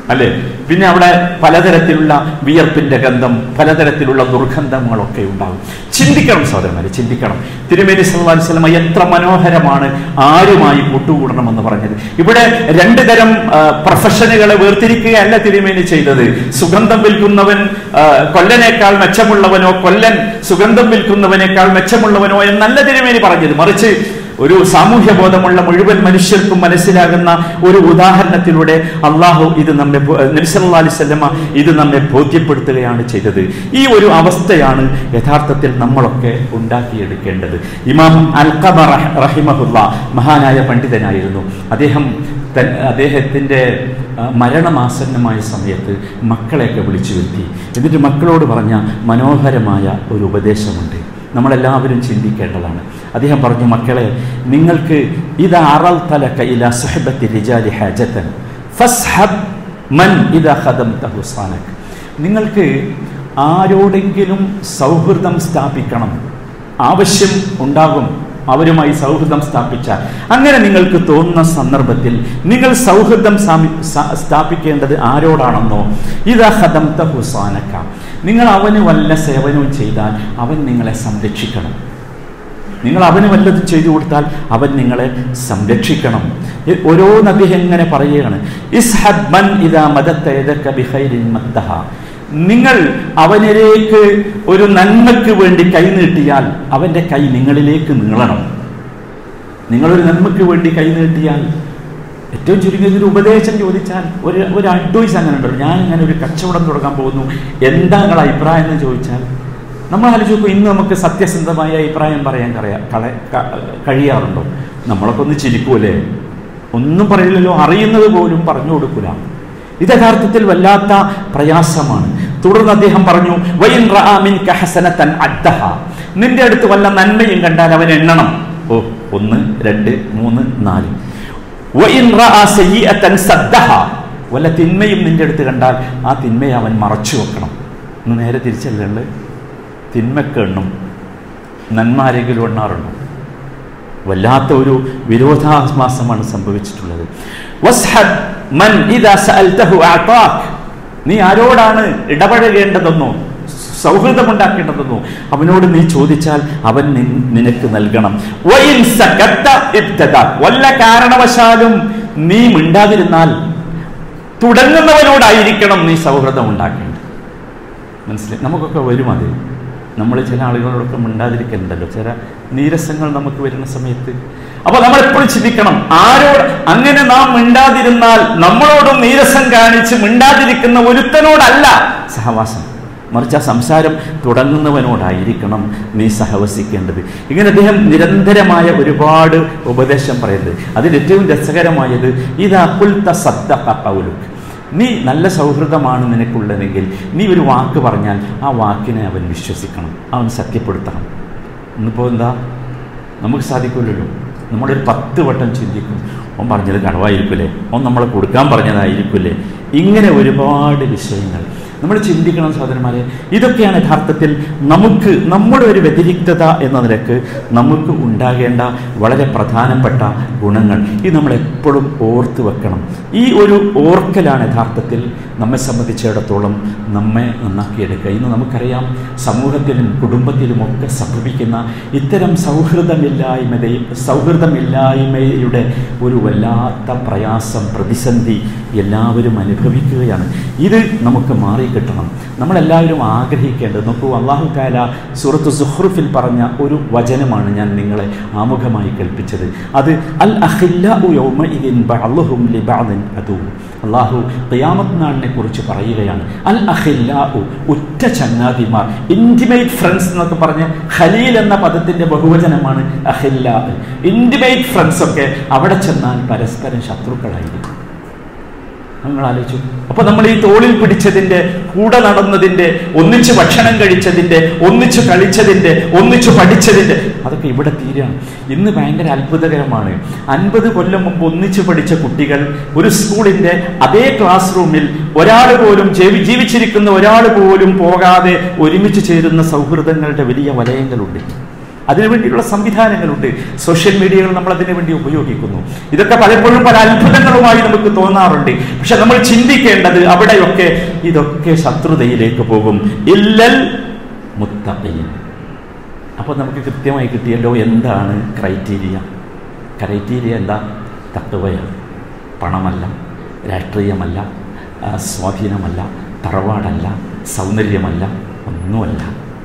അല്ലേ പിന്നെ അവിടെ പലതരത്തിലുള്ള വിയർപ്പിന്റെ ഗന്ധം പലതരത്തിലുള്ള ദുർഗന്ധങ്ങളൊക്കെ ഉണ്ടാകും ചിന്തിക്കണം സഹോദരന്മാരെ ചിന്തിക്കണം തിരുമേനി സല്ലല്ലാഹു അലൈഹി വസല്ലമ എത്ര മനോഹരമാണ് ആരുമായി കൂട്ടുകൂടണമെന്ന് പറഞ്ഞത് ഇവിടെ രണ്ട് തരം ആ, പ്രൊഫഷനുകളെ വേർതിരിക്കുകയല്ല തിരുമേനി ചെയ്തത് സുഗന്ധം വിൽക്കുന്നവൻ ആ, കൊല്ലനേക്കാൾ മെച്ചമുള്ളവനോ കൊല്ലൻ സുഗന്ധം വിൽക്കുന്നവനേക്കാൾ മെച്ചമുള്ളവനോ എന്നല്ല തിരുമേനി പറഞ്ഞത് മറിച്ച് ഒരു സാമൂഹ്യ ബോധമുള്ള മുഴുവൻ മനുഷ്യർക്കും മനസ്സിലാകുന്ന ഒരു ഉദാഹരണത്തിലൂടെ അള്ളാഹു ഇത് നമ്മെ ബോ- നബി സല്ലല്ലാഹു അലൈഹി വസല്ലമ ഇത് നമ്മെ ബോധ്യപ്പെടുത്തുകയാണ് ചെയ്തത് ഈ ഒരു അവസ്ഥയാണ് യഥാർത്ഥത്തിൽ നമ്മളൊക്കെ ഉണ്ടാക്കിയെടുക്കേണ്ടത് ഇമാം അൽഖബ റഹ്- റഹിമഹുല്ല മഹാനായ പണ്ഡിതനായിരുന്നു അദ്ദേഹം തൻ- അദ്ദേഹത്തിൻ്റെ ആ, മരണമാസന്നമായ സമയത്ത് മക്കളെയൊക്കെ വിളിച്ചു വരുത്തി എന്നിട്ട് മക്കളോട് പറഞ്ഞ മനോഹരമായ ഒരു ഉപദേശമുണ്ട് നമ്മളെല്ലാവരും ചിന്തിക്കേണ്ടതാണ് അദ്ദേഹം പറഞ്ഞു മക്കളെ നിങ്ങൾക്ക് ഇത് അറൽ തലക്ക ഇല സുഹബത്തി റിജാലി ഹജത്തൻ ഫസ്ഹബ് മൻ ഇദ ഖദംതഹു സാനക് നിങ്ങൾക്ക് ആരോടെങ്കിലും സൗഹൃദം സ്ഥാപിക്കണം ആവശ്യം ഉണ്ടാകും അവരുമായി സൗഹൃദം സ്ഥാപിച്ചാൽ അങ്ങനെ നിങ്ങൾക്ക് തോന്നുന്ന സന്ദർഭത്തിൽ നിങ്ങൾ സൗഹൃദം സാമി- സ- സ്ഥാപിക്കേണ്ടത് ആരോടാണെന്നോ ഇതാ ഹദംത ഹുസാനക്ക നിങ്ങൾ അവന് വല്ല സേവനവും ചെയ്താൽ അവൻ നിങ്ങളെ സംരക്ഷിക്കണം നിങ്ങൾ അവന് വല്ലതും ചെയ്തു കൊടുത്താൽ അവൻ നിങ്ങളെ സംരക്ഷിക്കണം ഇ- ഓരോന്ന് അദ്ദേഹം ഇങ്ങനെ പറയുകയാണ് ഇസ്ഹബ് മൻ ഇദാ മദത്തയദക ബിഖൈരിൻ മദ്ദഹ. നിങ്ങൾ അവനിലേക്ക് ഒരു നന്മയ്ക്ക് വേണ്ടി കൈ നീട്ടിയാൽ അവന്റെ കൈ നിങ്ങളിലേക്ക് നീളണം നിങ്ങളൊരു നന്മയ്ക്ക് വേണ്ടി കൈ നീട്ടിയാൽ ഏറ്റവും ചുരുങ്ങിയത് ഒരു ഉപദേശം ചോദിച്ചാൽ ഒരു ഒരു അഡ്വൈസ് അങ്ങനെ ഉണ്ടല്ലോ ഞാൻ ഇങ്ങനെ ഒരു കച്ചവടം തുടങ്ങാൻ പോകുന്നു എന്താ നിങ്ങളുടെ അഭിപ്രായം എന്ന് ചോദിച്ചാൽ നമ്മൾ ആലോചിച്ച് നോക്കും ഇന്ന് നമുക്ക് സത്യസന്ധമായ അഭിപ്രായം പറയാൻ കഴിയാ കള- ക- കഴിയാറുണ്ടോ നമ്മളൊക്കെ ഒന്ന് ചിരിക്കൂലേ ഒന്നും പറയില്ലല്ലോ അറിയുന്നത് പോലും പറഞ്ഞു കൊടുക്കൂല ഇത് യഥാർത്ഥത്തിൽ വല്ലാത്ത പ്രയാസമാണ് തുടർന്ന് അദ്ദേഹം പറഞ്ഞു "വഇൻ റആ മിൻക ഹസനതൻ അദ്ദഹ." നിന്റെ അടുത്ത് വല്ല നന്മയും കണ്ടാൽ അവൻ എണ്ണണം ഓ ഒന്ന് രണ്ട് മൂന്ന് നാല് "വഇൻ റആ സയ്യിഅതൻ സദ്ദഹ." വല്ല തിന്മയും നിന്റെ അടുത്ത് കണ്ടാൽ ആ തിന്മയെ അവൻ മറച്ചു വെക്കണം ഇന്ന് നേരെ തിരിച്ചല്ലേ തിന്മക്ക് എണ്ണും നന്മ ആരെങ്കിലും എണ്ണാറുണ്ടോ വല്ലാത്ത ഒരു വിരോധാഭാസമാണ് സംഭവിച്ചിട്ടുള്ളത് വസ്ഹബ് മൻ ഇദാ സഅൽതഹു അഅതാക്. നീ ആരോടാണ് ഇടപഴകേണ്ടതെന്നോ സൗഹൃദമുണ്ടാക്കേണ്ടതെന്നോ അവനോട് നീ ചോദിച്ചാൽ അവൻ നിൻ- നിനക്ക് നൽകണം വഇൻ സകത്ത ഇബ്തദാ. വല്ല കാരണവശാലും നീ മിണ്ടാതിരുന്നാൽ തുടങ്ങുന്നവനോടായിരിക്കണം നീ സൗഹൃദം ഉണ്ടാക്കേണ്ടത് മനസ്സിലായി നമുക്കൊക്കെ വരും അത് നമ്മൾ ചില ആളുകളോടൊക്കെ മിണ്ടാതിരിക്കലുണ്ടല്ലോ ചില നീരസങ്ങൾ നമുക്ക് വരുന്ന സമയത്ത് അപ്പൊ നമ്മൾ എപ്പോഴും ചിന്തിക്കണം ആരോട് അങ്ങനെ നാം മിണ്ടാതിരുന്നാൽ നമ്മളോടും നീരസം കാണിച്ച് മിണ്ടാതിരിക്കുന്ന ഒരുത്തനോടല്ല സഹവാസം മറിച്ച് ആ സംസാരം തുടങ്ങുന്നവനോടായിരിക്കണം നീ സഹവസിക്കേണ്ടത് ഇങ്ങനെ അദ്ദേഹം നിരന്തരമായ ഒരുപാട് ഉപദേശം പറയുന്നത് അതിൽ ഏറ്റവും രസകരമായത് ഇതാ പുൽത്ത സദ്ദ കൗലുക്ക് നീ നല്ല സൗഹൃദമാണ് നിനക്കുള്ളതെങ്കിൽ നീ ഒരു വാക്ക് പറഞ്ഞാൽ ആ വാക്കിനെ അവൻ വിശ്വസിക്കണം അവൻ സത്യപ്പെടുത്തണം ഇന്നിപ്പോൾ എന്താ നമുക്ക് സാധിക്കില്ലല്ലോ നമ്മളൊരു പത്ത് വട്ടം ചിന്തിക്കും ഓൻ പറഞ്ഞത് കടവായിരിക്കില്ലേ ഓൻ നമ്മളെ കൊടുക്കാൻ പറഞ്ഞതായിരിക്കില്ലേ ഇങ്ങനെ ഒരുപാട് വിഷയങ്ങൾ നമ്മൾ ചിന്തിക്കണം സഹോദരന്മാരെ ഇതൊക്കെയാണ് യഥാർത്ഥത്തിൽ നമുക്ക് നമ്മുടെ ഒരു വ്യതിരിക്തത എന്ന നിലക്ക് നമുക്ക് ഉണ്ടാകേണ്ട വളരെ പ്രധാനപ്പെട്ട ഗുണങ്ങൾ ഇത് നമ്മൾ എപ്പോഴും ഓർത്ത് വെക്കണം ഈ ഒരു ഓർക്കലാണ് യഥാർത്ഥത്തിൽ നമ്മെ സംബന്ധിച്ചിടത്തോളം നമ്മെ നന്നാക്കിയെടുക്കുക ഇന്ന് നമുക്കറിയാം സമൂഹത്തിലും കുടുംബത്തിലുമൊക്കെ സംഭവിക്കുന്ന ഇത്തരം സൗഹൃദമില്ലായ്മതയും സൗഹൃദമില്ലായ്മയുടെ ഒരു വല്ലാത്ത പ്രയാസം പ്രതിസന്ധി എല്ലാവരും അനുഭവിക്കുകയാണ് ഇത് നമുക്ക് മാറിക്കിട്ടണം നമ്മളെല്ലാവരും ആഗ്രഹിക്കേണ്ടത് നോക്കൂ അള്ളാഹു കാല സൂറത്ത് സുഹ്റുഫിൽ പറഞ്ഞ ഒരു വചനമാണ് ഞാൻ നിങ്ങളെ ആമുഖമായി കേൾപ്പിച്ചത് അത് അൽ അഹില്ലു അള്ളാഹു ഖിയാമത്ത് നാളിനെ കുറിച്ച് പറയുകയാണ് അൽ അഹില്ലാഹു ഉറ്റ ചങ്ങാതിമാർ ഇന്റിമേറ്റ് ഫ്രണ്ട്സ് എന്നൊക്കെ പറഞ്ഞ് ഖലീൽ എന്ന പദത്തിന്റെ ബഹുവചനമാണ് അഹില്ല ഇന്റിമേറ്റ് ഫ്രണ്ട്സ് ഒക്കെ അവിടെ ചെന്നാൽ പരസ്പരം ശത്രുക്കളായിരിക്കും നിങ്ങൾ ആലോചിച്ചു അപ്പൊ നമ്മൾ ഈ തോളിൽ പിടിച്ചതിന്റെ കൂടെ നടന്നതിന്റെ ഒന്നിച്ച് ഭക്ഷണം കഴിച്ചതിന്റെ ഒന്നിച്ച് കളിച്ചതിന്റെ ഒന്നിച്ച് പഠിച്ചതിന്റെ അതൊക്കെ ഇവിടെ തീരാണ് ഇന്ന് ഭയങ്കര അത്ഭുതകരമാണ് അൻപത് കൊല്ലം മുമ്പ് ഒന്നിച്ച് പഠിച്ച കുട്ടികൾ ഒരു സ്കൂളിന്റെ അതേ ക്ലാസ് റൂമിൽ ഒരാൾ പോലും ജീവി ജീവിച്ചിരിക്കുന്ന ഒരാൾ പോലും പോകാതെ ഒരുമിച്ച് ചേരുന്ന സൗഹൃദങ്ങളുടെ വലിയ വലയങ്ങളുണ്ട് അതിനുവേണ്ടിയുള്ള സംവിധാനങ്ങളുണ്ട് സോഷ്യൽ മീഡിയകൾ നമ്മൾ അതിനു വേണ്ടി ഉപയോഗിക്കുന്നു ഇതൊക്കെ പലപ്പോഴും പല അത്ഭുതങ്ങളുമായി നമുക്ക് തോന്നാറുണ്ട് പക്ഷെ നമ്മൾ ചിന്തിക്കേണ്ടത് അവിടെയൊക്കെ ഇതൊക്കെ ശത്രുതയിലേക്ക് പോകും ഇല്ലൽ മുത്തഖീൻ അപ്പോൾ നമുക്ക് കൃത്യമായി കിട്ടിയല്ലോ എന്താണ് ക്രൈറ്റീരിയ ക്രൈറ്റീരിയ എന്താ തത്വയാണ് പണമല്ല രാഷ്ട്രീയമല്ല ആ, സ്വാധീനമല്ല തറവാടല്ല സൗന്ദര്യമല്ല ഒന്നുമല്ല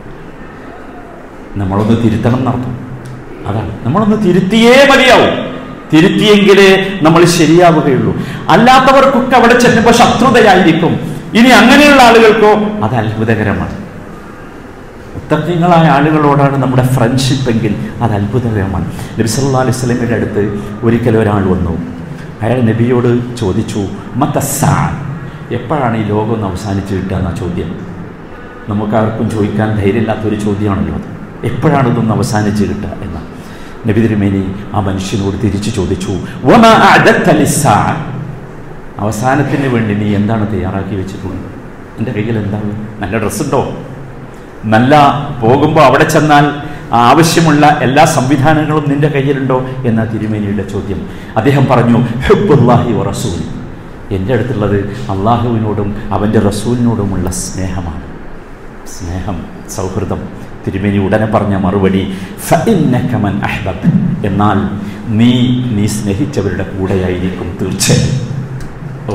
നമ്മളൊന്ന് തിരുത്തണം എന്നർത്ഥം അതാണ് നമ്മളൊന്ന് തിരുത്തിയേ മതിയാവും തിരുത്തിയെങ്കിലേ നമ്മൾ ശരിയാവുകയുള്ളൂ അല്ലാത്തവർക്കൊക്കെ അവിടെ ചെല്ലുമ്പോൾ ശത്രുതയായിരിക്കും ഇനി അങ്ങനെയുള്ള ആളുകൾക്കോ അത് അത്ഭുതകരമാണ് മുത്തക്കിങ്ങളായ ആളുകളോടാണ് നമ്മുടെ ഫ്രണ്ട്ഷിപ്പ് എങ്കിൽ അത് അത്ഭുതകരമാണ് നബി സല്ലല്ലാഹു അലൈഹി വസല്ലമയുടെ അടുത്ത് ഒരിക്കൽ ഒരാൾ വന്നു അയാൾ നബിയോട് ചോദിച്ചു മത്തസാ എപ്പോഴാണ് ഈ ലോകം ഒന്ന് അവസാനിച്ച് കിട്ടുക എന്ന ചോദ്യം നമുക്കാർക്കും ചോദിക്കാൻ ധൈര്യമില്ലാത്തൊരു ചോദ്യമാണല്ലോ അത് എപ്പോഴാണ് ഇതൊന്ന് അവസാനിച്ച് കിട്ടുക എന്ന് നബി തിരുമേനി ആ മനുഷ്യനോട് തിരിച്ചു ചോദിച്ചു "വമാ അഅദത്ത ലിസ്സാ?" അവസാനത്തിന് വേണ്ടി നീ എന്താണ് തയ്യാറാക്കി വെച്ചിട്ടുള്ളത് എൻ്റെ കയ്യിൽ എന്താണ് നല്ല ഡ്രസ്സുണ്ടോ നല്ല പോകുമ്പോൾ അവിടെ ചെന്നാൽ ആവശ്യമുള്ള എല്ലാ സംവിധാനങ്ങളും നിന്റെ കയ്യിലുണ്ടോ എന്ന തിരുമേനിയുടെ ചോദ്യം അദ്ദേഹം പറഞ്ഞു ഹുബുല്ലാഹി റസൂൽ എൻ്റെ അടുത്തുള്ളത് അള്ളാഹുവിനോടും അവൻ്റെ റസൂലിനോടുമുള്ള സ്നേഹമാണ് സ്നേഹം സൗഹൃദം തിരുമേനി ഉടനെ പറഞ്ഞ മറുപടി "ഫഇന്നക മൻ അഹ്ബബ്." എന്നാൽ നീ നീ സ്നേഹിച്ചവരുടെ കൂടെയായിരിക്കും തീർച്ചയായും ഓ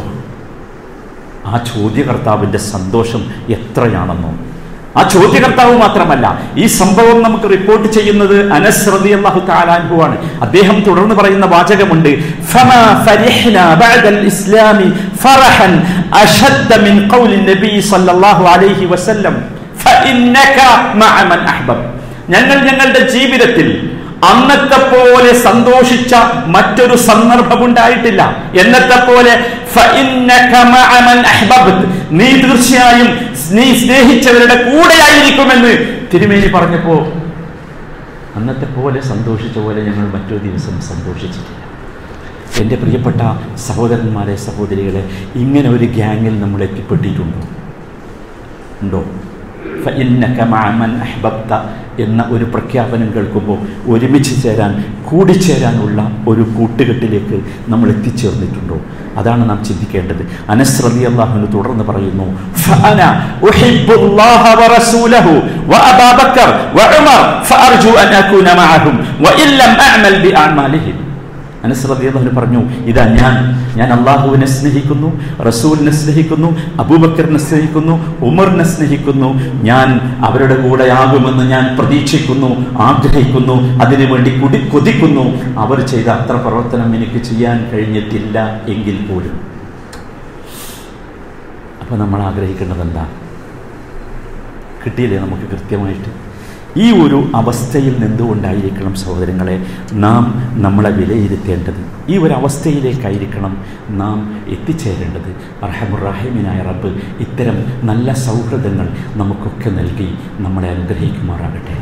ആ ചോദ്യകർത്താവിൻ്റെ സന്തോഷം എത്രയാണെന്നോ ആ ചോദ്യകർത്താവ് മാത്രമല്ല ഈ സംഭവം നമുക്ക് റിപ്പോർട്ട് ചെയ്യുന്നത് അനസ് റളിയല്ലാഹു തആല അൻഹു ആണ് അദ്ദേഹം തുടർന്ന് പറയുന്ന വാചകമുണ്ട് ഫമാ ഫരിഹ്നാ ബഅദൽ ഇസ്ലാമി ഫറഹൻ അശദ്ദ മിൻ ഖൗലി നബി സല്ലല്ലാഹു അലൈഹി വസല്ലം ഫഇന്നക മഅ മൻ അഹ്ബബ് ഞങ്ങൾ ഞങ്ങളുടെ ജീവിതത്തിൽ അന്നത്തെ പോലെ സന്തോഷിച്ച മറ്റൊരു സന്ദർഭമുണ്ടായിട്ടില്ല എന്നത്തെ പോലെ ഫഇന്നക മഅ മൻ അഹ്ബബ്ത്. നീ തീർച്ചയായും നീ സ്നേഹിച്ചവരുടെ കൂടെയായിരിക്കുമെന്ന് തിരുമേനി പറഞ്ഞപ്പോ അന്നത്തെ പോലെ സന്തോഷിച്ച പോലെ ഞങ്ങൾ മറ്റൊരു ദിവസം സന്തോഷിച്ചിട്ടില്ല എൻ്റെ പ്രിയപ്പെട്ട സഹോദരന്മാരെ സഹോദരികളെ ഇങ്ങനെ ഒരു ഗ്യാങ്ങിൽ നമ്മൾ എത്തിപ്പെട്ടിട്ടുണ്ടോ ഉണ്ടോ ഫഇന്നക മഅ മൻ അഹ്ബബ്ത എന്ന ഒരു പ്രഖ്യാപനം കേൾക്കുമ്പോൾ ഒരുമിച്ച് ചേരാൻ കൂടിച്ചേരാനുള്ള ഒരു കൂട്ടുകെട്ടിലേക്ക് നമ്മൾ എത്തിച്ചേർന്നിട്ടുണ്ടോ അതാണ് നാം ചിന്തിക്കേണ്ടത് അനസ് റളിയല്ലാഹു തുടർന്ന് പറയുന്നു ഫഅന ഉഹിബ്ബുല്ലാഹ വറസൂലഹു വഅബാ ബക്കർ വഉമർ ഫഅർജു അൻ അകൂന മഅഹും വഇൻ ലം അഅമൽ ബിഅഅമാലിഹിം അനസ് റളിയല്ലാഹു പറഞ്ഞു ഇതാ ഞാൻ ഞാൻ അള്ളാഹുവിനെ സ്നേഹിക്കുന്നു റസൂലിനെ സ്നേഹിക്കുന്നു അബൂബക്കറിനെ സ്നേഹിക്കുന്നു ഉമറിനെ സ്നേഹിക്കുന്നു ഞാൻ അവരുടെ കൂടെയാകുമെന്ന് ഞാൻ പ്രതീക്ഷിക്കുന്നു ആഗ്രഹിക്കുന്നു അതിനുവേണ്ടി കുടി കൊതിക്കുന്നു അവർ ചെയ്ത അത്ര പ്രവർത്തനം എനിക്ക് ചെയ്യാൻ കഴിഞ്ഞിട്ടില്ല എങ്കിൽ പോലും അപ്പോൾ നമ്മൾ ആഗ്രഹിക്കേണ്ടത് എന്താ കിട്ടിയില്ലേ നമുക്ക് കൃത്യമായിട്ട് ഈ ഒരു അവസ്ഥയിൽ നിന്നുകൊണ്ടായിരിക്കണം സഹോദരങ്ങളെ നാം നമ്മളെ വിലയിരുത്തേണ്ടത് ഈ ഒരു അവസ്ഥയിലേക്കായിരിക്കണം നാം എത്തിച്ചേരേണ്ടത് അർഹമുറാഹിമിനായ റബ്ബ് ഇത്തരം നല്ല സൗഹൃദങ്ങൾ നമുക്കൊക്കെ നൽകി നമ്മളെ അനുഗ്രഹിക്കുമാറാകട്ടെ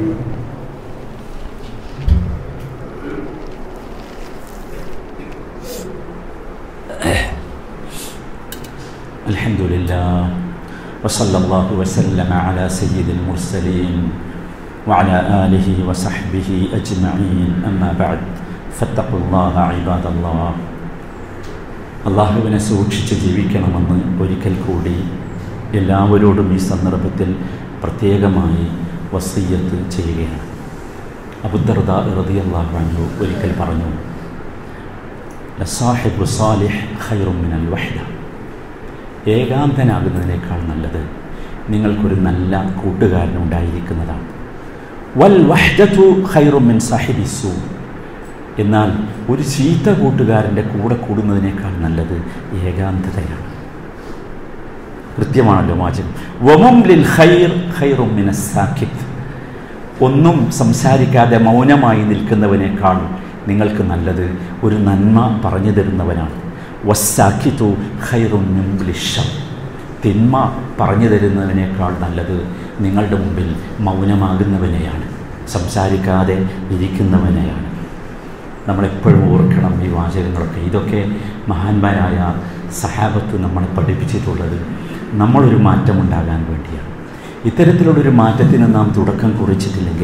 الحمد لله وصلى الله وسلم على سيد المرسلين وعلى آله وصحبه أجمعين أما بعد فاتقوا الله عباد الله അള്ളാഹുവിനെ സൂക്ഷിച്ച് ജീവിക്കണമെന്ന് ഒരിക്കൽ കൂടി എല്ലാവരോടും ഈ സന്ദർഭത്തിൽ പ്രത്യേകമായി വസീയത്ത് ചെയ്യുകയാണ് അബുദർദ റതി അള്ളാഹു ഒരിക്കൽ പറഞ്ഞു ലസാഹിബു സാലിഹ് ഖൈറും മിനൽ വഹ്ദ ഏകാന്തനാകുന്നതിനേക്കാൾ നല്ലത് നിങ്ങൾക്കൊരു നല്ല കൂട്ടുകാരനുണ്ടായിരിക്കുന്നതാണ് വൽ വഹ്ദത്തു ഖൈറും മിൻ സാഹിബിസു എന്നാൽ ഒരു ചീത്ത കൂട്ടുകാരൻ്റെ കൂടെ കൂടുന്നതിനേക്കാൾ നല്ലത് ഏകാന്തതയാണ് കൃത്യമാണല്ലോ വാചകം വമും ലിൽ ഖൈർ ഖൈറും മിന സാഖിത്ത് ഒന്നും സംസാരിക്കാതെ മൗനമായി നിൽക്കുന്നവനേക്കാൾ നിങ്ങൾക്ക് നല്ലത് ഒരു നന്മ പറഞ്ഞു തരുന്നവനാണ് വസ്സാഖിത്തു ഖൈറും മിംബ്ലിഷം തിന്മ പറഞ്ഞു തരുന്നതിനേക്കാൾ നല്ലത് നിങ്ങളുടെ മുമ്പിൽ മൗനമാകുന്നവനെയാണ് സംസാരിക്കാതെ ഇരിക്കുന്നവനെയാണ് നമ്മളെപ്പോഴും ഓർക്കണം ഈ വാചകങ്ങളൊക്കെ ഇതൊക്കെ മഹാന്മാരായ സഹാബത്ത് നമ്മളെ പഠിപ്പിച്ചിട്ടുള്ളത് നമ്മളൊരു മാറ്റമുണ്ടാകാൻ വേണ്ടിയാണ് ഇത്തരത്തിലുള്ളൊരു മാറ്റത്തിന് നാം തുടക്കം കുറിച്ചിട്ടില്ലെങ്കിൽ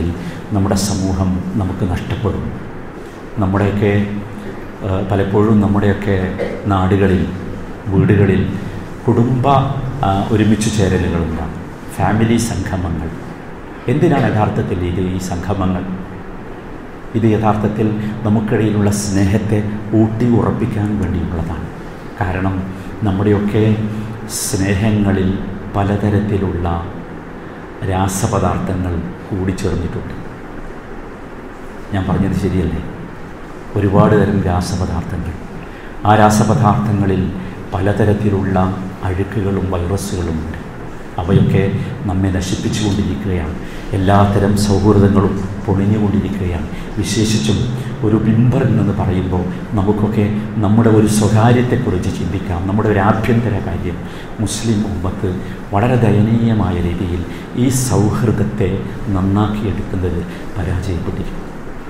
നമ്മുടെ സമൂഹം നമുക്ക് നഷ്ടപ്പെടും നമ്മുടെയൊക്കെ ആ, പലപ്പോഴും നമ്മുടെയൊക്കെ നാടുകളിൽ വീടുകളിൽ കുടുംബ ആ, ഒരുമിച്ച് ചേരലുകളുണ്ടാകും ഫാമിലി സംഗമങ്ങൾ എന്തിനാണ് യഥാർത്ഥത്തിൽ ഇത് ഈ സംഗമങ്ങൾ ഇത് യഥാർത്ഥത്തിൽ നമുക്കിടയിലുള്ള സ്നേഹത്തെ ഊട്ടി ഉറപ്പിക്കാൻ വേണ്ടിയുള്ളതാണ് കാരണം നമ്മുടെയൊക്കെ സ്നേഹങ്ങളിൽ പലതരത്തിലുള്ള രാസപദാർത്ഥങ്ങൾ കൂടിച്ചേർന്നിട്ടുണ്ട് ഞാൻ പറഞ്ഞത് ശരിയല്ലേ ഒരുപാട് തരം രാസപദാർത്ഥങ്ങൾ ആ രാസപദാർത്ഥങ്ങളിൽ പലതരത്തിലുള്ള അഴുക്കുകളും വൈറസുകളുമുണ്ട് അവയൊക്കെ നമ്മെ നശിപ്പിച്ചുകൊണ്ടിരിക്കുകയാണ് എല്ലാത്തരം സൗഹൃദങ്ങളും പൊളിഞ്ഞുകൊണ്ടിരിക്കുകയാണ് വിശേഷിച്ചും ഒരു ബിംബറിൽ നിന്ന് പറയുമ്പോൾ നമുക്കൊക്കെ നമ്മുടെ ഒരു സ്വകാര്യത്തെക്കുറിച്ച് ചിന്തിക്കാം നമ്മുടെ ഒരു ആഭ്യന്തര കാര്യം മുസ്ലിം ഉമ്മത്ത് വളരെ ദയനീയമായ രീതിയിൽ ഈ സൗഹൃദത്തെ നന്നാക്കിയെടുക്കുന്നതിൽ പരാജയപ്പെട്ടിരിക്കും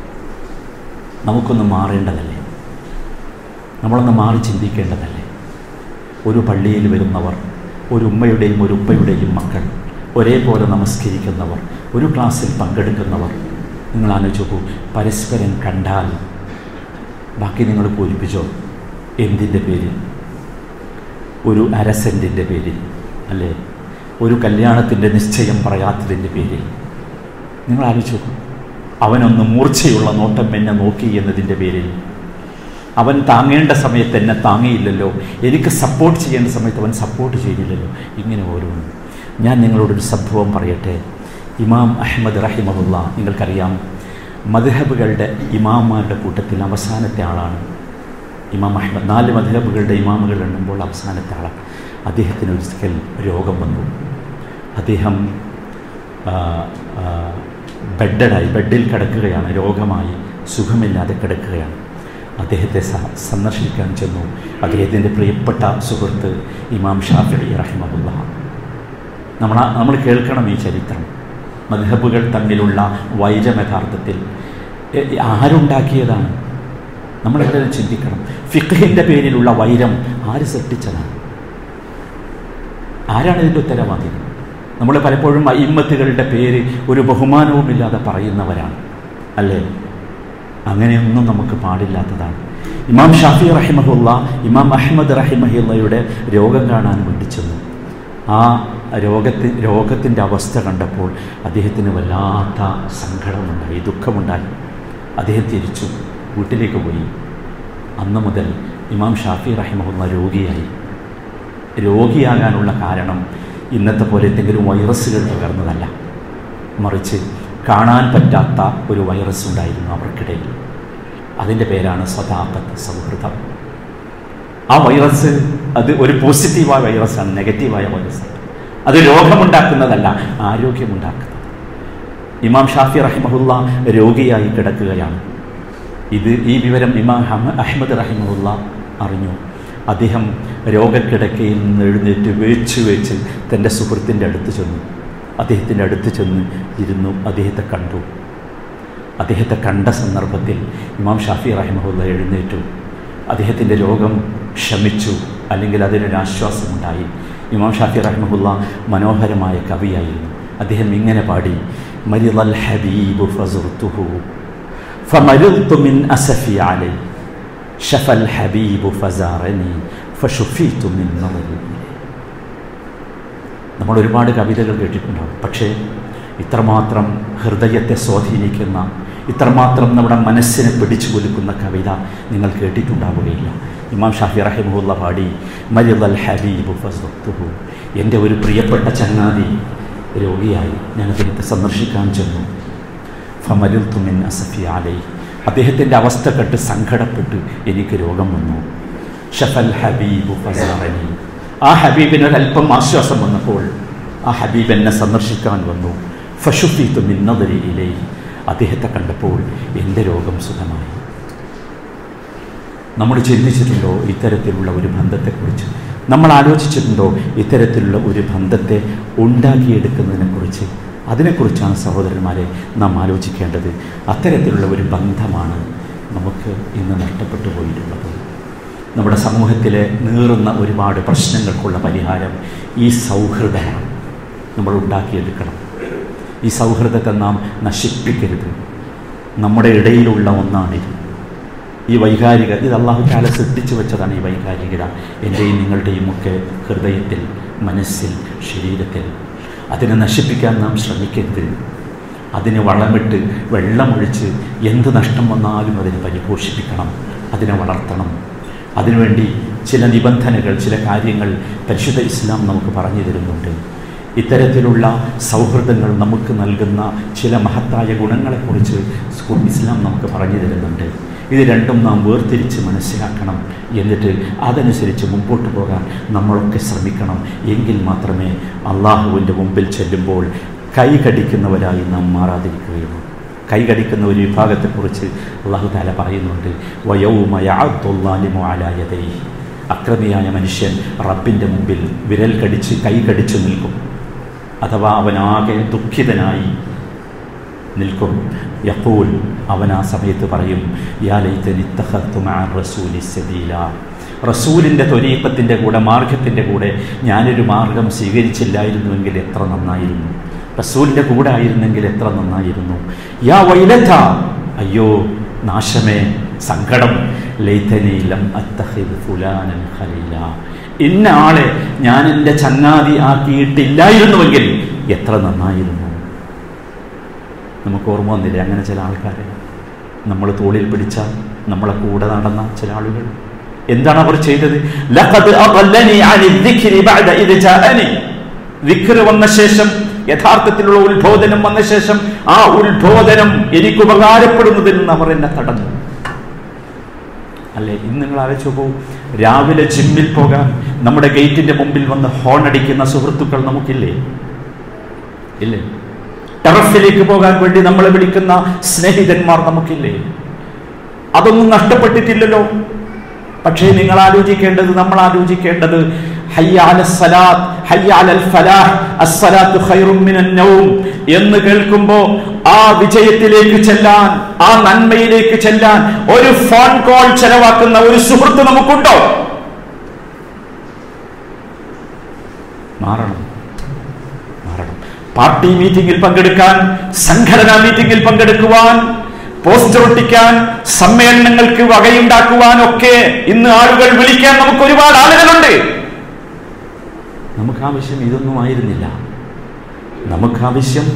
നമുക്കൊന്ന് മാറേണ്ടതല്ലേ നമ്മളൊന്ന് മാറി ചിന്തിക്കേണ്ടതല്ലേ ഒരു പള്ളിയിൽ വരുന്നവർ ഒരു ഉമ്മയുടെയും ഒരു ഉപ്പയുടെയും മക്കൾ ഒരേപോലെ നമസ്കരിക്കുന്നവർ ഒരു ക്ലാസ്സിൽ പങ്കെടുക്കുന്നവർ നിങ്ങൾ ആലോചിച്ച് നോക്കൂ പരസ്പരം കണ്ടാൽ ബാക്കി നിങ്ങൾ പൂരിപ്പിച്ചോ എന്തിൻ്റെ പേരിൽ ഒരു അരസെൻറ്റിൻ്റെ പേരിൽ അല്ലേ ഒരു കല്യാണത്തിൻ്റെ നിശ്ചയം പറയാത്തതിൻ്റെ പേരിൽ നിങ്ങൾ ആലോചിച്ച് നോക്കൂ അവനൊന്ന് മൂർച്ചയുള്ള നോട്ടം എന്നെ നോക്കി എന്നതിൻ്റെ പേരിൽ അവൻ താങ്ങേണ്ട സമയത്ത് എന്നെ താങ്ങിയില്ലല്ലോ എനിക്ക് സപ്പോർട്ട് ചെയ്യേണ്ട സമയത്ത് അവൻ സപ്പോർട്ട് ചെയ്തില്ലല്ലോ ഇങ്ങനെ ഓരോന്ന് ഞാൻ നിങ്ങളോടൊരു സംഭവം പറയട്ടെ ഇമാം അഹമ്മദ് റഹിമഹുല്ല നിങ്ങൾക്കറിയാം മദ്ഹബുകളുടെ ഇമാമാരുടെ കൂട്ടത്തിൽ അവസാനത്തെ ആളാണ് ഇമാം അഹമ്മദ് നാല് മദ്ഹബുകളുടെ ഇമാമുകൾ എണ്ണുമ്പോൾ അവസാനത്തെ ആളാണ് അദ്ദേഹത്തിന് ഒരിക്കൽ രോഗം വന്നു അദ്ദേഹം ആ, ആ, ബെഡഡായി ബെഡിൽ കിടക്കുകയാണ് രോഗമായി സുഖമില്ലാതെ കിടക്കുകയാണ് അദ്ദേഹത്തെ സ- സന്ദർശിക്കാൻ ചെന്നു അദ്ദേഹത്തിൻ്റെ പ്രിയപ്പെട്ട സുഹൃത്ത് ഇമാം ഷാഫി റഹിമഹുല്ല നമ്മൾ നമ്മൾ കേൾക്കണം ഈ ചരിത്രം മദ്ഹബുകൾ തമ്മിലുള്ള വൈരം യഥാർത്ഥത്തിൽ എ- ആരുണ്ടാക്കിയതാണ് നമ്മളെല്ലാവരും ചിന്തിക്കണം ഫിഖിൻ്റെ പേരിലുള്ള വൈരം ആര് സൃഷ്ടിച്ചതാണ് ആരാണ് ഇതിൻ്റെ ഉത്തരവാദി നമ്മൾ പലപ്പോഴും അയിമ്മത്തുകളുടെ പേര് ഒരു ബഹുമാനവുമില്ലാതെ പറയുന്നവരാണ് അല്ലേ അങ്ങനെയൊന്നും നമുക്ക് പാടില്ലാത്തതാണ് ഇമാം ഷാഫി റഹിമഹുല്ല ഇമാം അഹമ്മദ് റഹിമഹുല്ലയുടെ രോഗം കാണാൻ വേണ്ടി ചെന്നു ആ രോഗത്തി രോഗത്തിൻ്റെ അവസ്ഥ കണ്ടപ്പോൾ അദ്ദേഹത്തിന് വല്ലാത്ത സങ്കടമുണ്ടായി ദുഃഖമുണ്ടായി അദ്ദേഹം തിരിച്ചു വീട്ടിലേക്ക് പോയി അന്ന് മുതൽ ഇമാം ഷാഫി റഹിമഹുല്ല രോഗിയായി രോഗിയാകാനുള്ള കാരണം ഇന്നത്തെ പോലെ എന്തെങ്കിലും വൈറസുകൾ പകർന്നതല്ല മറിച്ച് കാണാൻ പറ്റാത്ത ഒരു വൈറസ് ഉണ്ടായിരുന്നു അവർക്കിടയിൽ അതിൻ്റെ പേരാണ് സദാപത്ത് സൗഹൃദം ആ വൈറസ് അത് ഒരു പോസിറ്റീവായ വൈറസാണ് നെഗറ്റീവായ വൈറസാണ് അത് രോഗമുണ്ടാക്കുന്നതല്ല ആരോഗ്യമുണ്ടാക്കുന്നത് ഇമാം ഷാഫി റഹിമഹുല്ല രോഗിയായി കിടക്കുകയാണ് ഇത് ഈ വിവരം ഇമാം ഹമ അഹമ്മദ് റഹിമഹുല്ല അറിഞ്ഞു അദ്ദേഹം രോഗക്കിടക്കയിൽ നിന്ന് എഴുന്നേറ്റ് വേച്ച് വേച്ച് തൻ്റെ സുഹൃത്തിൻ്റെ അടുത്ത് ചെന്നു അദ്ദേഹത്തിൻ്റെ അടുത്ത് ചെന്ന് ഇരുന്നു അദ്ദേഹത്തെ കണ്ടു അദ്ദേഹത്തെ കണ്ട സന്ദർഭത്തിൽ ഇമാം ഷാഫി റഹിമഹുല്ല എഴുന്നേറ്റു അദ്ദേഹത്തിൻ്റെ രോഗം ക്ഷമിച്ചു അല്ലെങ്കിൽ അതിനൊരാശ്വാസമുണ്ടായി ഇമാം ഷാഫി റഹിമഹുല്ല മനോഹരമായ കവിയായിരുന്നു അദ്ദേഹം ഇങ്ങനെ പാടി മരിളൽ ഹബീബു ഫസുർത്തുഹു فمرضت من أسفي عليه شفى الحبيب فزارني فشفيت من نظري നമ്മൾ ഒരുപാട് കവിതകൾ കേട്ടിട്ടുണ്ടാവും പക്ഷേ ഇത്രമാത്രം ഹൃദയത്തെ സ്വാധീനിക്കുന്ന ഇത്രമാത്രം നമ്മുടെ മനസ്സിനെ പിടിച്ചു കൊലുക്കുന്ന കവിത നിങ്ങൾ കേട്ടിട്ടുണ്ടാവുകയില്ല ഇമാം ഷാഫി റഹിമുല്ല പാടി മരിദൽ ഹബീബു ഫസ്തുഹു എൻ്റെ ഒരു പ്രിയപ്പെട്ട ചങ്ങാതി രോഗിയായി ഞാൻ അദ്ദേഹത്തെ സന്ദർശിക്കാൻ ചെന്നു ഫമരുൽ തുമിൻ അസഫി ആലൈ അദ്ദേഹത്തിൻ്റെ അവസ്ഥ കെട്ട് സങ്കടപ്പെട്ട് എനിക്ക് രോഗം വന്നു ഷഫൽ ഹബീബു ഫസാറനി ആ ഹബീബിന് ഒരല്പം ആശ്വാസം വന്നപ്പോൾ ആ ഹബീബ് എന്നെ സന്ദർശിക്കാൻ വന്നു ഫഷുഫി തുമിന്നതിരി ഇലേ അദ്ദേഹത്തെ കണ്ടപ്പോൾ എൻ്റെ രോഗം സുഖമായി നമ്മൾ ചിന്തിച്ചിട്ടുണ്ടോ ഇത്തരത്തിലുള്ള ഒരു ബന്ധത്തെക്കുറിച്ച് നമ്മൾ ആലോചിച്ചിട്ടുണ്ടോ ഇത്തരത്തിലുള്ള ഒരു ബന്ധത്തെ ഉണ്ടാക്കിയെടുക്കുന്നതിനെക്കുറിച്ച് അതിനെക്കുറിച്ചാണ് സഹോദരന്മാരെ നാം ആലോചിക്കേണ്ടത് അത്തരത്തിലുള്ള ഒരു ബന്ധമാണ് നമുക്ക് ഇന്ന് നഷ്ടപ്പെട്ടു പോയിട്ടുള്ളത് നമ്മുടെ സമൂഹത്തിലെ നീറുന്ന ഒരുപാട് പ്രശ്നങ്ങൾക്കുള്ള പരിഹാരം ഈ സൗഹൃദമാണ് നമ്മൾ ഉണ്ടാക്കിയെടുക്കണം ഈ സൗഹൃദത്തെ നാം നശിപ്പിക്കരുത് നമ്മുടെ ഇടയിലുള്ള ഒന്നാണിത് ഈ വൈകാരിക ഇത് അള്ളാഹു താല സൃഷ്ടിച്ചു വെച്ചതാണ് ഈ വൈകാരികത എൻ്റെയും നിങ്ങളുടെയും ഒക്കെ ഹൃദയത്തിൽ മനസ്സിൽ ശരീരത്തിൽ അതിനെ നശിപ്പിക്കാൻ നാം ശ്രമിക്കരുത് അതിന് വളമിട്ട് വെള്ളമൊഴിച്ച് എന്ത് നഷ്ടം വന്നാലും അതിനെ പരിപോഷിപ്പിക്കണം അതിനെ വളർത്തണം അതിനുവേണ്ടി ചില നിബന്ധനകൾ ചില കാര്യങ്ങൾ പരിശുദ്ധ ഇസ്ലാം നമുക്ക് പറഞ്ഞു തരുന്നുണ്ട് ഇത്തരത്തിലുള്ള സൗഹൃദങ്ങൾ നമുക്ക് നൽകുന്ന ചില മഹത്തായ ഗുണങ്ങളെക്കുറിച്ച് സ്കൂൾ ഇസ്ലാം നമുക്ക് പറഞ്ഞു തരുന്നുണ്ട് ഇത് രണ്ടും നാം വേർതിരിച്ച് മനസ്സിലാക്കണം എന്നിട്ട് അതനുസരിച്ച് മുമ്പോട്ട് പോകാൻ നമ്മളൊക്കെ ശ്രമിക്കണം എങ്കിൽ മാത്രമേ അള്ളാഹുവിൻ്റെ മുമ്പിൽ ചെല്ലുമ്പോൾ കൈ കടിക്കുന്നവരായി നാം മാറാതിരിക്കുകയുള്ളൂ കൈ കടിക്കുന്ന ഒരു വിഭാഗത്തെക്കുറിച്ച് അള്ളാഹു താല പറയുന്നുണ്ട് വയവുമയാലായതൈ അക്രമിയായ മനുഷ്യൻ റബ്ബിൻ്റെ മുമ്പിൽ വിരൽ കടിച്ച് കൈ കടിച്ചു നിൽക്കും അഥവാ അവനാകെ ദുഃഖിതനായി നിൽക്കും യഹൂൽ അവൻ ആ സമയത്ത് പറയും റസൂലി സബീല റസൂലിൻ്റെ തൊരീപ്പത്തിൻ്റെ കൂടെ മാർഗത്തിൻ്റെ കൂടെ ഞാനൊരു മാർഗം സ്വീകരിച്ചില്ലായിരുന്നുവെങ്കിൽ എത്ര നന്നായിരുന്നു റസൂലിൻ്റെ കൂടെ ആയിരുന്നെങ്കിൽ എത്ര നന്നായിരുന്നു യാ വൈലഥ അയ്യോ നാശമേ സങ്കടം ലൈതനീലം അത്തഹിദ് ഫുലാനൻ ഖലീല ഇന്ന ആളെ ഞാൻ എൻ്റെ ചങ്ങാതി ആക്കിയിട്ടില്ലായിരുന്നുവെങ്കിൽ എത്ര നന്നായിരുന്നു നമുക്ക് ഓർമ്മ വന്നില്ലേ അങ്ങനെ ചില ആൾക്കാരെ നമ്മൾ തോളിൽ പിടിച്ച നമ്മളെ കൂടെ നടന്ന ചില ആളുകൾ എന്താണ് അവർ ചെയ്തത് ലഖദ് അദല്ലനി അനി ദിക്രി ബഅദ ഇദ് ജാഅനി ദിക്ർ വന്ന ശേഷം യഥാർത്ഥത്തിലുള്ള ഉത്ബോധനം വന്ന ശേഷം ആ ഉത്ബോധനം എനിക്ക് ഉപകാരപ്പെടുന്നതിൽ നിന്ന് അവർ എന്നെ തടഞ്ഞു അല്ലേ ഇന്ന് നിങ്ങൾ ആലോചിച്ച് നോക്കൂ രാവിലെ ജിമ്മിൽ പോകാൻ നമ്മുടെ ഗേറ്റിന്റെ മുമ്പിൽ വന്ന് ഹോൺ അടിക്കുന്ന സുഹൃത്തുക്കൾ നമുക്കില്ലേ ഇല്ലേ ടെറസിലേക്ക് പോകാൻ വേണ്ടി നമ്മളെ വിളിക്കുന്ന സ്നേഹിതന്മാർ നമുക്കില്ലേ അതൊന്നും നഷ്ടപ്പെട്ടിട്ടില്ലല്ലോ പക്ഷേ നിങ്ങൾ ആലോചിക്കേണ്ടത് നമ്മൾ ആലോചിക്കേണ്ടത് എന്ന് കേൾക്കുമ്പോ ആ വിജയത്തിലേക്ക് ചെല്ലാൻ ആ നന്മയിലേക്ക് ചെല്ലാൻ ഒരു ഫോൺ കോൾ ചെലവാക്കുന്ന ഒരു സുഹൃത്ത് നമുക്കുണ്ടോ മാറണം മാറണം പാർട്ടി മീറ്റിംഗിൽ പങ്കെടുക്കാൻ സംഘടനാ മീറ്റിംഗിൽ പങ്കെടുക്കുവാൻ പോസ്റ്റർ ഒട്ടിക്കാൻ സമ്മേളനങ്ങൾക്ക് വകയുണ്ടാക്കുവാൻ ഒക്കെ ഇന്ന് ആളുകൾ വിളിക്കാൻ നമുക്ക് ഒരുപാട് ആളുകളുണ്ട് നമുക്ക് ആവശ്യം ഇതൊന്നും ആയിരുന്നില്ല നമുക്ക് ആവശ്യം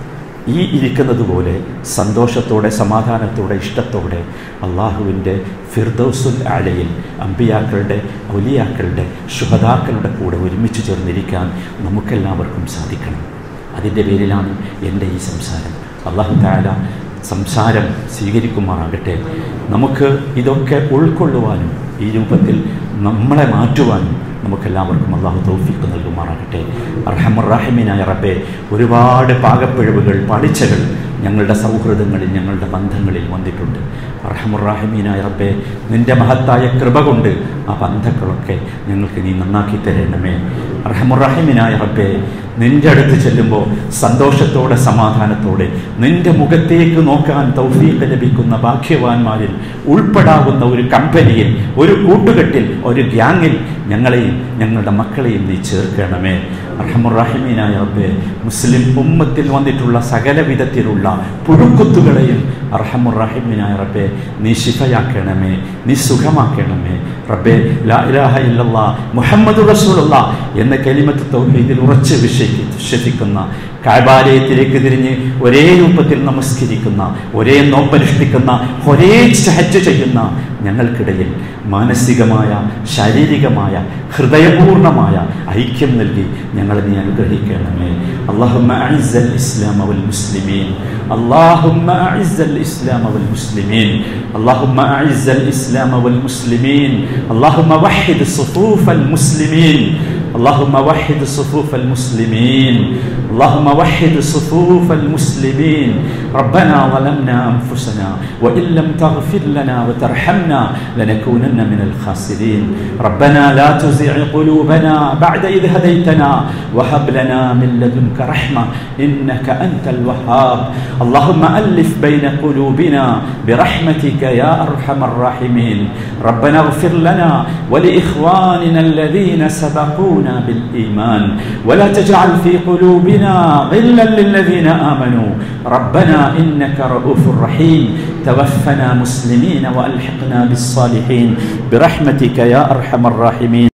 ഈ ഇരിക്കുന്നത് പോലെ സന്തോഷത്തോടെ സമാധാനത്തോടെ ഇഷ്ടത്തോടെ അള്ളാഹുവിൻ്റെ ഫിർദൌസുൽ ആലയിൽ അമ്പിയാക്കളുടെ ഔലിയാക്കളുടെ ശുഹതാക്കളുടെ കൂടെ ഒരുമിച്ച് ചേർന്നിരിക്കാൻ നമുക്കെല്ലാവർക്കും സാധിക്കണം അതിൻ്റെ പേരിലാണ് എൻ്റെ ഈ സംസാരം അള്ളാഹു താല സംസാരം സ്വീകരിക്കുമാറാകട്ടെ നമുക്ക് ഇതൊക്കെ ഉൾക്കൊള്ളുവാനും ഈ രൂപത്തിൽ നമ്മളെ മാറ്റുവാനും നമുക്കെല്ലാവർക്കും അള്ളാഹു തൗഫീഖ് നൽകുമാറാകട്ടെ അർഹമുറാഹിമിനായ റബ്ബെ ഒരുപാട് പാകപ്പിഴവുകൾ പാളിച്ചകൾ ഞങ്ങളുടെ സൗഹൃദങ്ങളിൽ ഞങ്ങളുടെ ബന്ധങ്ങളിൽ വന്നിട്ടുണ്ട് അർഹമുറാഹിമീനായ റബ്ബെ നിൻ്റെ മഹത്തായ കൃപ കൊണ്ട് ആ ബന്ധങ്ങളൊക്കെ ഞങ്ങൾക്ക് നീ നന്നാക്കി തരണമേ അർഹമുറാഹിമിനായ റബ്ബെ നിൻ്റെ അടുത്ത് ചെല്ലുമ്പോൾ സന്തോഷത്തോടെ സമാധാനത്തോടെ നിൻ്റെ മുഖത്തേക്ക് നോക്കാൻ തൗഫീഖ് ലഭിക്കുന്ന ഭാഗ്യവാന്മാരിൽ ഉൾപ്പെടാവുന്ന ഒരു കമ്പനിയിൽ ഒരു കൂട്ടുകെട്ടിൽ ഒരു ഗ്യാങ്ങിൽ ഞങ്ങളെയും ഞങ്ങളുടെ മക്കളെയും നീ ചേർക്കണമേ അർഹമുറാഹിമീനായ റബ്ബെ മുസ്ലിം ഉമ്മത്തിൽ വന്നിട്ടുള്ള സകല വിധത്തിലുള്ള പുഴുക്കുത്തുകളെയും അർഹമുറാഹിമീനായ റബ്ബെ നീ ശിഫയാക്കണമേ നീ സുഖമാക്കണമേ റബ്ബെ ലാ ഇലാഹ ഇല്ലല്ലാ മുഹമ്മദ് റസൂലുള്ള എന്ന കലിമത്ത് തൗഹീദിൽ ഉറച്ച് വിശ്വസി വിശ്വസിക്കുന്ന കാബാലയത്തിലേക്ക് തിരിഞ്ഞ് ഒരേ രൂപത്തിൽ നമസ്കരിക്കുന്ന ഒരേ നോമ്പനുഷ്ഠിക്കുന്ന ഒരേ ഹജ്ജ് ചെയ്യുന്ന ഞങ്ങൾക്കിടയിൽ മാനസികമായ ശാരീരികമായ ഹൃദയപൂർണമായ ഐക്യം നൽകി ഞങ്ങളെ നീ അനുഗ്രഹിക്കണമേ അള്ളാഹുമ്മ അഇസ്സൽ ഇസ്ലാം വൽ മുസ്ലിമീൻ اللهم أعز الإسلام والمسلمين اللهم أعز الإسلام والمسلمين اللهم وحد صفوف المسلمين اللهم وحد صفوف المسلمين اللهم وحد صفوف المسلمين ربنا ظلمنا أنفسنا وإن لم تغفر لنا وترحمنا لنكونن من الخاسرين ربنا لا تزع قلوبنا بعد إذ هديتنا وهب لنا من لدنك رحمة إنك أنت الوهاب اللهم ألف بين قلوبنا برحمتك يا أرحم الراحمين ربنا اغفر لنا ولإخواننا الذين سبقونا سبقونا بالإيمان ولا تجعل في قلوبنا غلا للذين آمنوا ربنا إنك رؤوف رحيم توفنا مسلمين وألحقنا بالصالحين برحمتك يا أرحم الراحمين